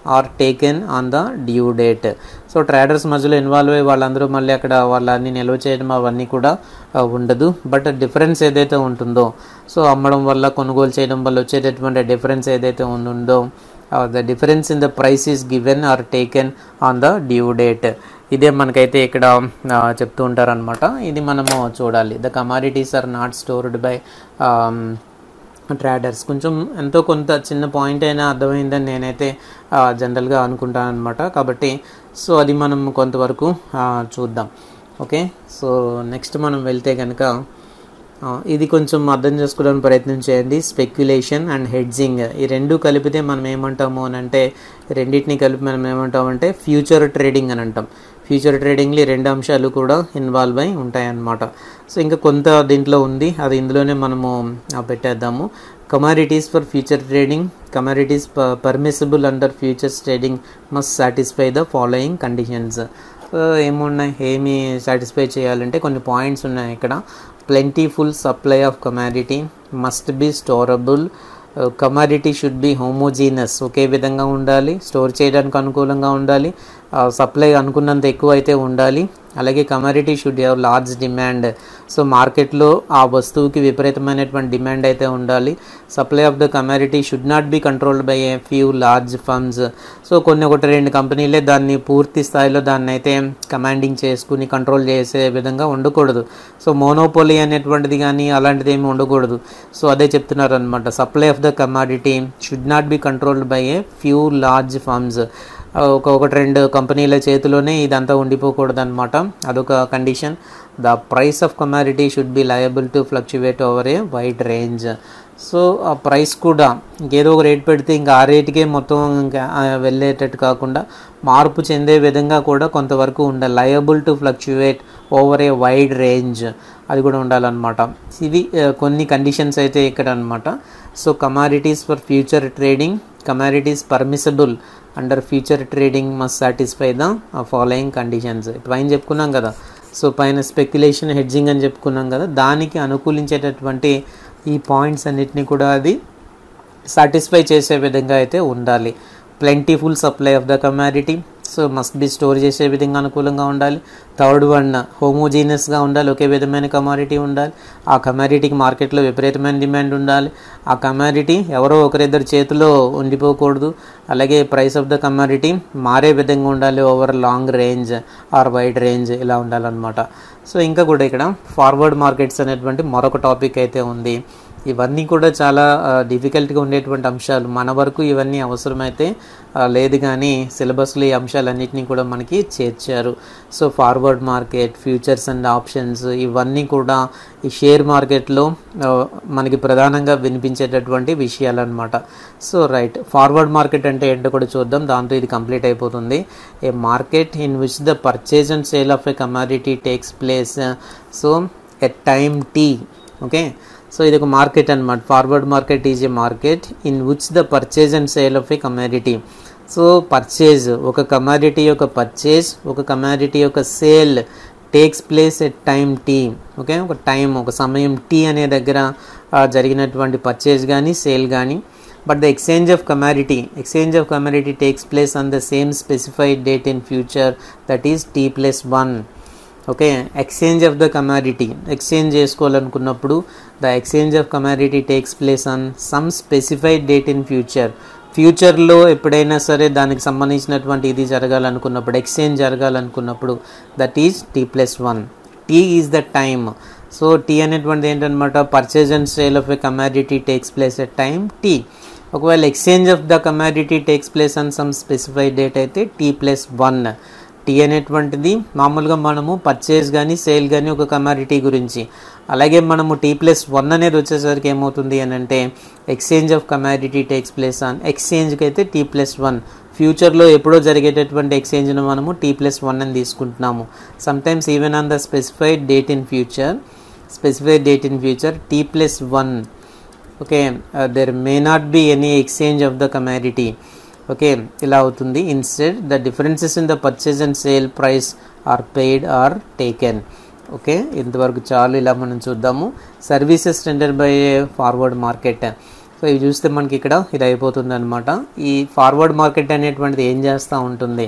[SPEAKER 1] or taken on the due date so traders మధ్యలో ఇన్వాల్వ్ అయ్యి వాళ్ళందరూ మళ్ళీ అక్కడ వాళ్ళని నిల్వ చేయడం అవన్నీ కూడా ఆ, ఉండదు బట్ డిఫరెన్స్ ఏదైతే ఉంటుందో సో అమ్మడం వల్ల కొనుగోలు చేయడం వల్ల వచ్చేటటువంటి డిఫరెన్స్ ఏదైతే ఉందో the difference in the price is given or taken on the due date ఇదే మనకైతే ఇక్కడ ఆ, చెప్తూ ఉంటారనమాట ఇది మనము చూడాలి the commodities are not stored by traders కొంచెం ఎంతో కొంత చిన్న పాయింట్ అయినా అర్థమైందని నేనైతే ఆ, జనరల్గా అనుకుంటాను అనమాట కాబట్టి సో అది మనం కొంతవరకు ఆ, చూద్దాం ఓకే సో నెక్స్ట్ మనం వెళ్తే కనుక ఆ, ఇది కొంచెం అర్థం చేసుకోవడానికి ప్రయత్నం చేయండి స్పెక్యులేషన్ అండ్ హెడ్జింగ్ ఈ రెండు కలిపితే మనం ఏమంటాము అని అంటే రెండింటిని కలిపి మనం ఏమంటామంటే ఫ్యూచర్ ట్రేడింగ్ అని అంటాం ఫ్యూచర్ ట్రేడింగ్లో ఈ రెండు అంశాలు కూడా ఇన్వాల్వ్ అయి ఉంటాయన్నమాట సో ఇంకా కొంత దీంట్లో ఉంది అది ఇందులోనే మనము ఆ, పెట్టేద్దాము commodities for future trading commodities permissible under futures trading must satisfy the following conditions ఏమున్నాయి ఏమి సాటిస్ఫై చేయాలంటే కొన్ని పాయింట్స్ ఉన్నాయి ఇక్కడ plentiful supply of commodity must be storable commodity should be homogeneous ఒకే విధంగా ఉండాలి స్టోర్ చేయడానికి అనుకూలంగా ఉండాలి సప్లై అనుకున్నంత ఎక్కువ అయితే ఉండాలి అలాగే commodity should have large demand so మార్కెట్లో ఆ వస్తువుకి విపరీతమైనటువంటి డిమాండ్ అయితే ఉండాలి supply of the commodity should not be controlled by a few large firms so కొన్ని ఒకటి రెండు కంపెనీలే దాన్ని పూర్తి స్థాయిలో దాన్ని అయితే కమాండింగ్ చేసుకుని కంట్రోల్ చేసే విధంగా ఉండకూడదు సో మోనోపోలీ అనేటువంటిది కానీ అలాంటిది ఏమి ఉండకూడదు సో అదే చెప్తున్నారు అనమాట supply of the commodity should not be controlled by a few large firms ఒక ఒకటి రెండు కంపెనీల చేతిలోనే ఇదంతా ఉండిపోకూడదు అనమాట అదొక condition the price of commodity should be liable to fluctuate over a wide range so ఆ ప్రైస్ కూడా ఇంకేదో ఒక రేట్ పెడితే ఇంకా ఆ రేటుకే మొత్తం ఇంకా ఆ వెళ్ళేటట్టు కాకుండా మార్పు చెందే విధంగా కూడా కొంతవరకు ఉండాలి liable to fluctuate over a wide range అది కూడా ఉండాలన్నమాట ఇవి ఆ, కొన్ని కండిషన్స్ అయితే ఇక్కడ అనమాట so commodities for future trading commodities permissible under future trading must satisfy the following conditions పైన చెప్పుకున్నాం కదా సో పైన స్పెక్యులేషన్ హెడ్జింగ్ అని చెప్పుకున్నాం కదా దానికి అనుకూలించేటటువంటి ఈ పాయింట్స్ అన్నిటిని కూడా అది సాటిస్ఫై చేసే విధంగా అయితే ఉండాలి plentiful supply of the commodity so must be store చేసే విధంగా అనుకూలంగా ఉండాలి థర్డ్ వన్ హోమోజీనియస్గా ఉండాలి ఒకే విధమైన కమాడిటీ ఉండాలి ఆ కమాడిటీకి మార్కెట్లో విపరీతమైన డిమాండ్ ఉండాలి ఆ కమాడిటీ ఎవరో ఒకరిద్దరు చేతిలో ఉండిపోకూడదు అలాగే ప్రైస్ ఆఫ్ ద కమాడిటీ మారే విధంగా ఉండాలి over long range or wide range ఇలా ఉండాలన్నమాట సో ఇంకా కూడా ఇక్కడ ఫార్వర్డ్ మార్కెట్స్ అనేటువంటి మరొక టాపిక్ అయితే ఉంది ఇవన్నీ కూడా చాలా డిఫికల్ట్గా ఉండేటువంటి అంశాలు మన వరకు ఇవన్నీ అవసరమైతే ఆ, లేదు కానీ సిలబస్లో ఈ అంశాలన్నింటినీ కూడా మనకి చేర్చారు so forward market futures and options ఇవన్నీ కూడా ఈ షేర్ మార్కెట్లో ఆ, మనకి ప్రధానంగా వినిపించేటటువంటి విషయాలు అనమాట సో రైట్ ఫార్వర్డ్ మార్కెట్ అంటే ఏంటో కూడా చూద్దాం దాంతో ఇది కంప్లీట్ అయిపోతుంది a market in which the purchase and sale of a commodity takes place so a time T okay so ఇది ఒక మార్కెట్ అనమాట forward market is a market in which the purchase and sale of a commodity so purchase ఒక commodity యొక్క purchase ఒక commodity యొక్క sale takes place at time T okay ఒక time ఒక సమయం టీ అనే దగ్గర ఆ, జరిగినటువంటి పర్చేజ్ కానీ సేల్ కానీ but the exchange of commodity exchange of commodity takes place on the same specified date in future that is T plus one okay exchange of the commodity exchange చేసుకోవాలనుకున్నప్పుడు the exchange of commodity takes place on some specified date in future ఫ్యూచర్లో ఎప్పుడైనా సరే దానికి సంబంధించినటువంటి ఇది జరగాలనుకున్నప్పుడు exchange జరగాలనుకున్నప్పుడు that is T plus one T is the time so T అనేటువంటిది ఏంటనమాట purchase and sale of a commodity takes place at time T ఒకవేళ exchange of the commodity takes place on some specified date అయితే T plus one T అనేటువంటిది మామూలుగా మనము purchase కానీ sale కానీ ఒక కమాడిటీ గురించి అలాగే మనము టీ ప్లస్ వన్ అనేది వచ్చేసరికి ఏమవుతుంది అని అంటే exchange of commodity takes place on ఎక్స్చేంజ్కి అయితే టీ ప్లస్ వన్ ఫ్యూచర్లో ఎప్పుడో జరిగేటటువంటి ఎక్స్చేంజ్ను మనము టీ ప్లస్ వన్ అని తీసుకుంటున్నాము sometimes even on the specified date in future specified date in future T plus one okay there may not be any exchange of the commodity okay ఇలా అవుతుంది instead the differences in the purchase and sale price are paid or taken okay ఇంతవరకు చాలు ఇలా మనం చూద్దాము services tender by forward market so ఇవి చూస్తే మనకి ఇక్కడ ఇది అయిపోతుంది అనమాట ఈ ఫార్వర్డ్ మార్కెట్ అనేటువంటిది ఏం చేస్తూ ఉంటుంది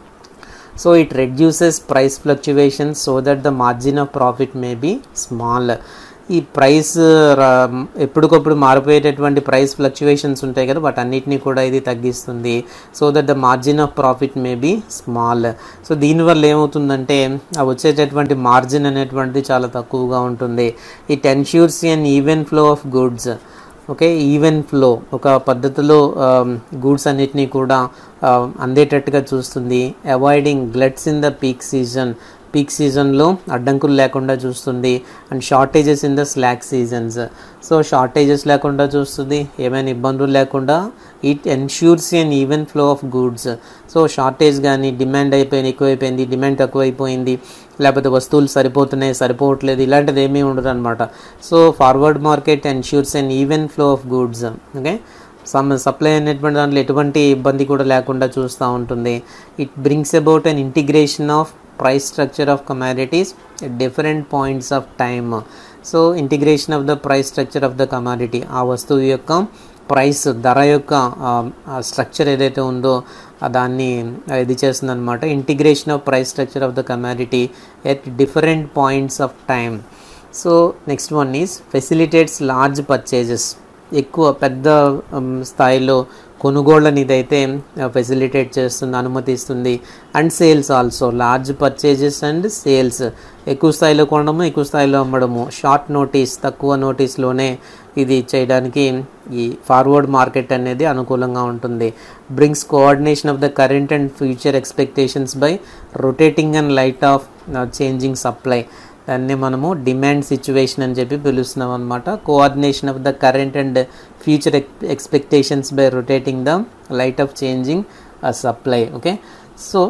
[SPEAKER 1] so it reduces price fluctuations so that the margin of profit may be small ఈ ప్రైస్ ఎప్పటికప్పుడు మారిపోయేటటువంటి ప్రైస్ ఫ్లక్చువేషన్స్ ఉంటాయి కదా వాటన్నిటిని కూడా ఇది తగ్గిస్తుంది so that the margin of profit may be small so దీనివల్ల ఏమవుతుందంటే ఆ వచ్చేటటువంటి మార్జిన్ అనేటువంటిది చాలా తక్కువగా ఉంటుంది it ensures an even flow of goods okay even flow ఒక పద్ధతిలో గూడ్స్ అన్నిటినీ కూడా అందేటట్టుగా చూస్తుంది avoiding gluts in the peak season peak సీజన్లో అడ్డంకులు లేకుండా చూస్తుంది and shortages in the slack seasons so shortages లేకుండా చూస్తుంది ఏమైనా ఇబ్బందులు లేకుండా it ensures an even flow of goods so shortage కానీ డిమాండ్ అయిపోయింది ఎక్కువైపోయింది డిమాండ్ తక్కువైపోయింది లేకపోతే వస్తువులు సరిపోతున్నాయి సరిపోవట్లేదు ఇలాంటిది ఏమీ ఉండదు అనమాట so forward market ensures an even flow of goods okay some supply అనేటువంటి దాంట్లో ఎటువంటి ఇబ్బంది కూడా లేకుండా చూస్తూ ఉంటుంది it brings about an integration of price structure of commodities at different points of time so integration of the price structure of the commodity ఆ వస్తువు యొక్క ప్రైస్ ధర యొక్క స్ట్రక్చర్ ఏదైతే ఉందో దాన్ని ఇది చేస్తుంది అనమాట integration of price structure of the commodity at different points of time so next one is facilitates large purchases ఎక్కువ పెద్ద స్థాయిలో కొనుగోళ్ళని ఇదైతే ఫెసిలిటేట్ చేస్తుంది అనుమతిస్తుంది and sales also large purchases and sales ఎక్కువ స్థాయిలో కొనడము ఎక్కువ స్థాయిలో అమ్మడము షార్ట్ నోటీస్ తక్కువ నోటీస్లోనే ఇది చేయడానికి ఈ ఫార్వర్డ్ మార్కెట్ అనేది అనుకూలంగా ఉంటుంది brings coordination of the current and future expectations by rotating and light of changing supply దాన్ని మనము డిమాండ్ సిచ్యువేషన్ అని చెప్పి పిలుస్తున్నాం అనమాట coordination of the current and future expectations by rotating the light of changing supply okay so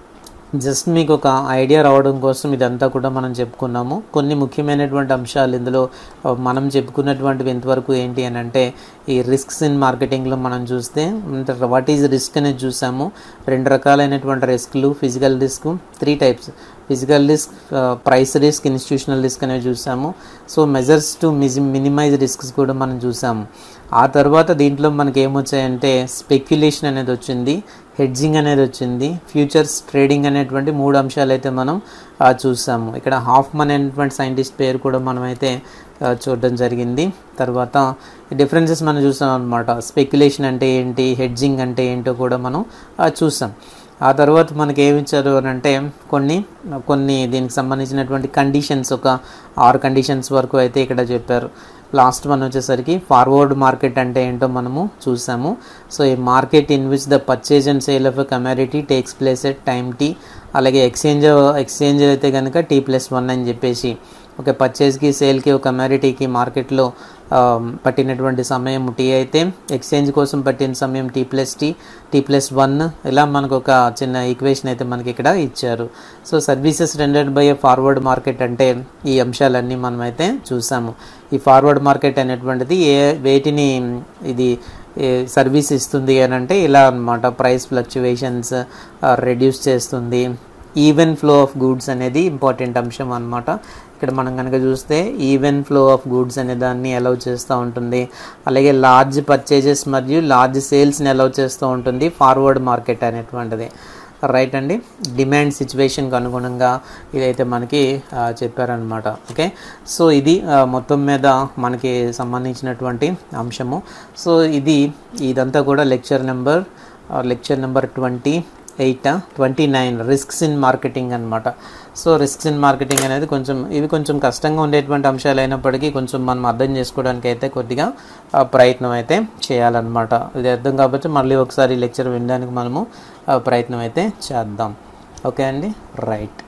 [SPEAKER 1] just మీకు ఒక idea రావడం కోసం ఇదంతా కూడా మనం చెప్పుకున్నాము కొన్ని ముఖ్యమైనటువంటి అంశాలు ఇందులో మనం చెప్పుకున్నటువంటివి ఎంతవరకు ఏంటి అని అంటే ఈ రిస్క్స్ ఇన్ మార్కెటింగ్లో మనం చూస్తే వాట్ ఈజ్ రిస్క్ అనేది చూసాము రెండు రకాలైనటువంటి రిస్క్లు physical risk three types physical risk price risk institutional risk అనేవి చూసాము సో మెజర్స్ టు మిజి మినిమైజ్ రిస్క్స్ కూడా మనం చూసాము ఆ తర్వాత దీంట్లో మనకి ఏమొచ్చాయంటే స్పెక్యులేషన్ అనేది వచ్చింది హెడ్జింగ్ అనేది వచ్చింది ఫ్యూచర్స్ ట్రేడింగ్ అనేటువంటి మూడు అంశాలు అయితే మనం చూసాము ఇక్కడ హాఫ్మన్ అనేటువంటి సైంటిస్ట్ పేరు కూడా మనమైతే చూడడం జరిగింది తర్వాత డిఫరెన్సెస్ మనం చూసాం అనమాట స్పెక్యులేషన్ అంటే ఏంటి హెడ్జింగ్ అంటే ఏంటో కూడా మనం చూసాం ఆ తర్వాత మనకి ఏమి ఇచ్చారు అని అంటే కొన్ని కొన్ని దీనికి సంబంధించినటువంటి కండిషన్స్ ఒక ఆరు కండిషన్స్ వరకు అయితే ఇక్కడ చెప్పారు లాస్ట్ వన్ వచ్చేసరికి ఫార్వర్డ్ మార్కెట్ అంటే ఏంటో మనము చూసాము సో ఈ market in which the purchase and sale of a commodity takes place at time T అలాగే ఎక్స్చేంజ్ ఎక్స్చేంజ్ అయితే కనుక టీ ప్లస్ వన్ అని చెప్పేసి ఒక పర్చేజ్కి సేల్కి ఒక కమాడిటీకి మార్కెట్లో పట్టినటువంటి సమయం టీ అయితే ఎక్స్చేంజ్ కోసం పట్టిన సమయం T plus T T plus one ఇలా మనకు ఒక చిన్న ఈక్వేషన్ అయితే మనకి ఇక్కడ ఇచ్చారు so services rendered by a forward market అంటే ఈ అంశాలన్నీ మనమైతే చూసాము ఈ ఫార్వర్డ్ మార్కెట్ అనేటువంటిది ఏ వేటిని ఇది సర్వీస్ ఇస్తుంది అని అంటే ఇలా అనమాట ప్రైస్ ఫ్లక్చువేషన్స్ రెడ్యూస్ చేస్తుంది ఈవెన్ ఫ్లో ఆఫ్ గూడ్స్ అనేది ఇంపార్టెంట్ అంశం అనమాట ఇక్కడ మనం కనుక చూస్తే ఈవెన్ ఫ్లో ఆఫ్ గూడ్స్ అనే దాన్ని అలౌ చేస్తూ ఉంటుంది అలాగే లార్జ్ పర్చేజెస్ మరియు లార్జ్ సేల్స్ని అలౌ చేస్తూ ఉంటుంది ఫార్వర్డ్ మార్కెట్ అనేటువంటిది రైట్ అండి డిమాండ్ సిచ్యువేషన్కి అనుగుణంగా ఇదైతే మనకి చెప్పారనమాట ఓకే సో ఇది మొత్తం మీద మనకి సంబంధించినటువంటి అంశము సో ఇది ఇదంతా కూడా lecture number lecture number twenty eight twenty nine risks in marketing అనమాట సో రిస్క్స్ ఇన్ మార్కెటింగ్ అనేది కొంచెం ఇవి కొంచెం కష్టంగా ఉండేటువంటి అంశాలు అయినప్పటికీ కొంచెం మనం అర్థం చేసుకోవడానికి అయితే కొద్దిగా ప్రయత్నం అయితే చేయాలన్నమాట ఇది అర్థం కాబట్టి మళ్ళీ ఒకసారి లెక్చర్ వినడానికి మనము ప్రయత్నం అయితే చేద్దాం ఓకే అండి రైట్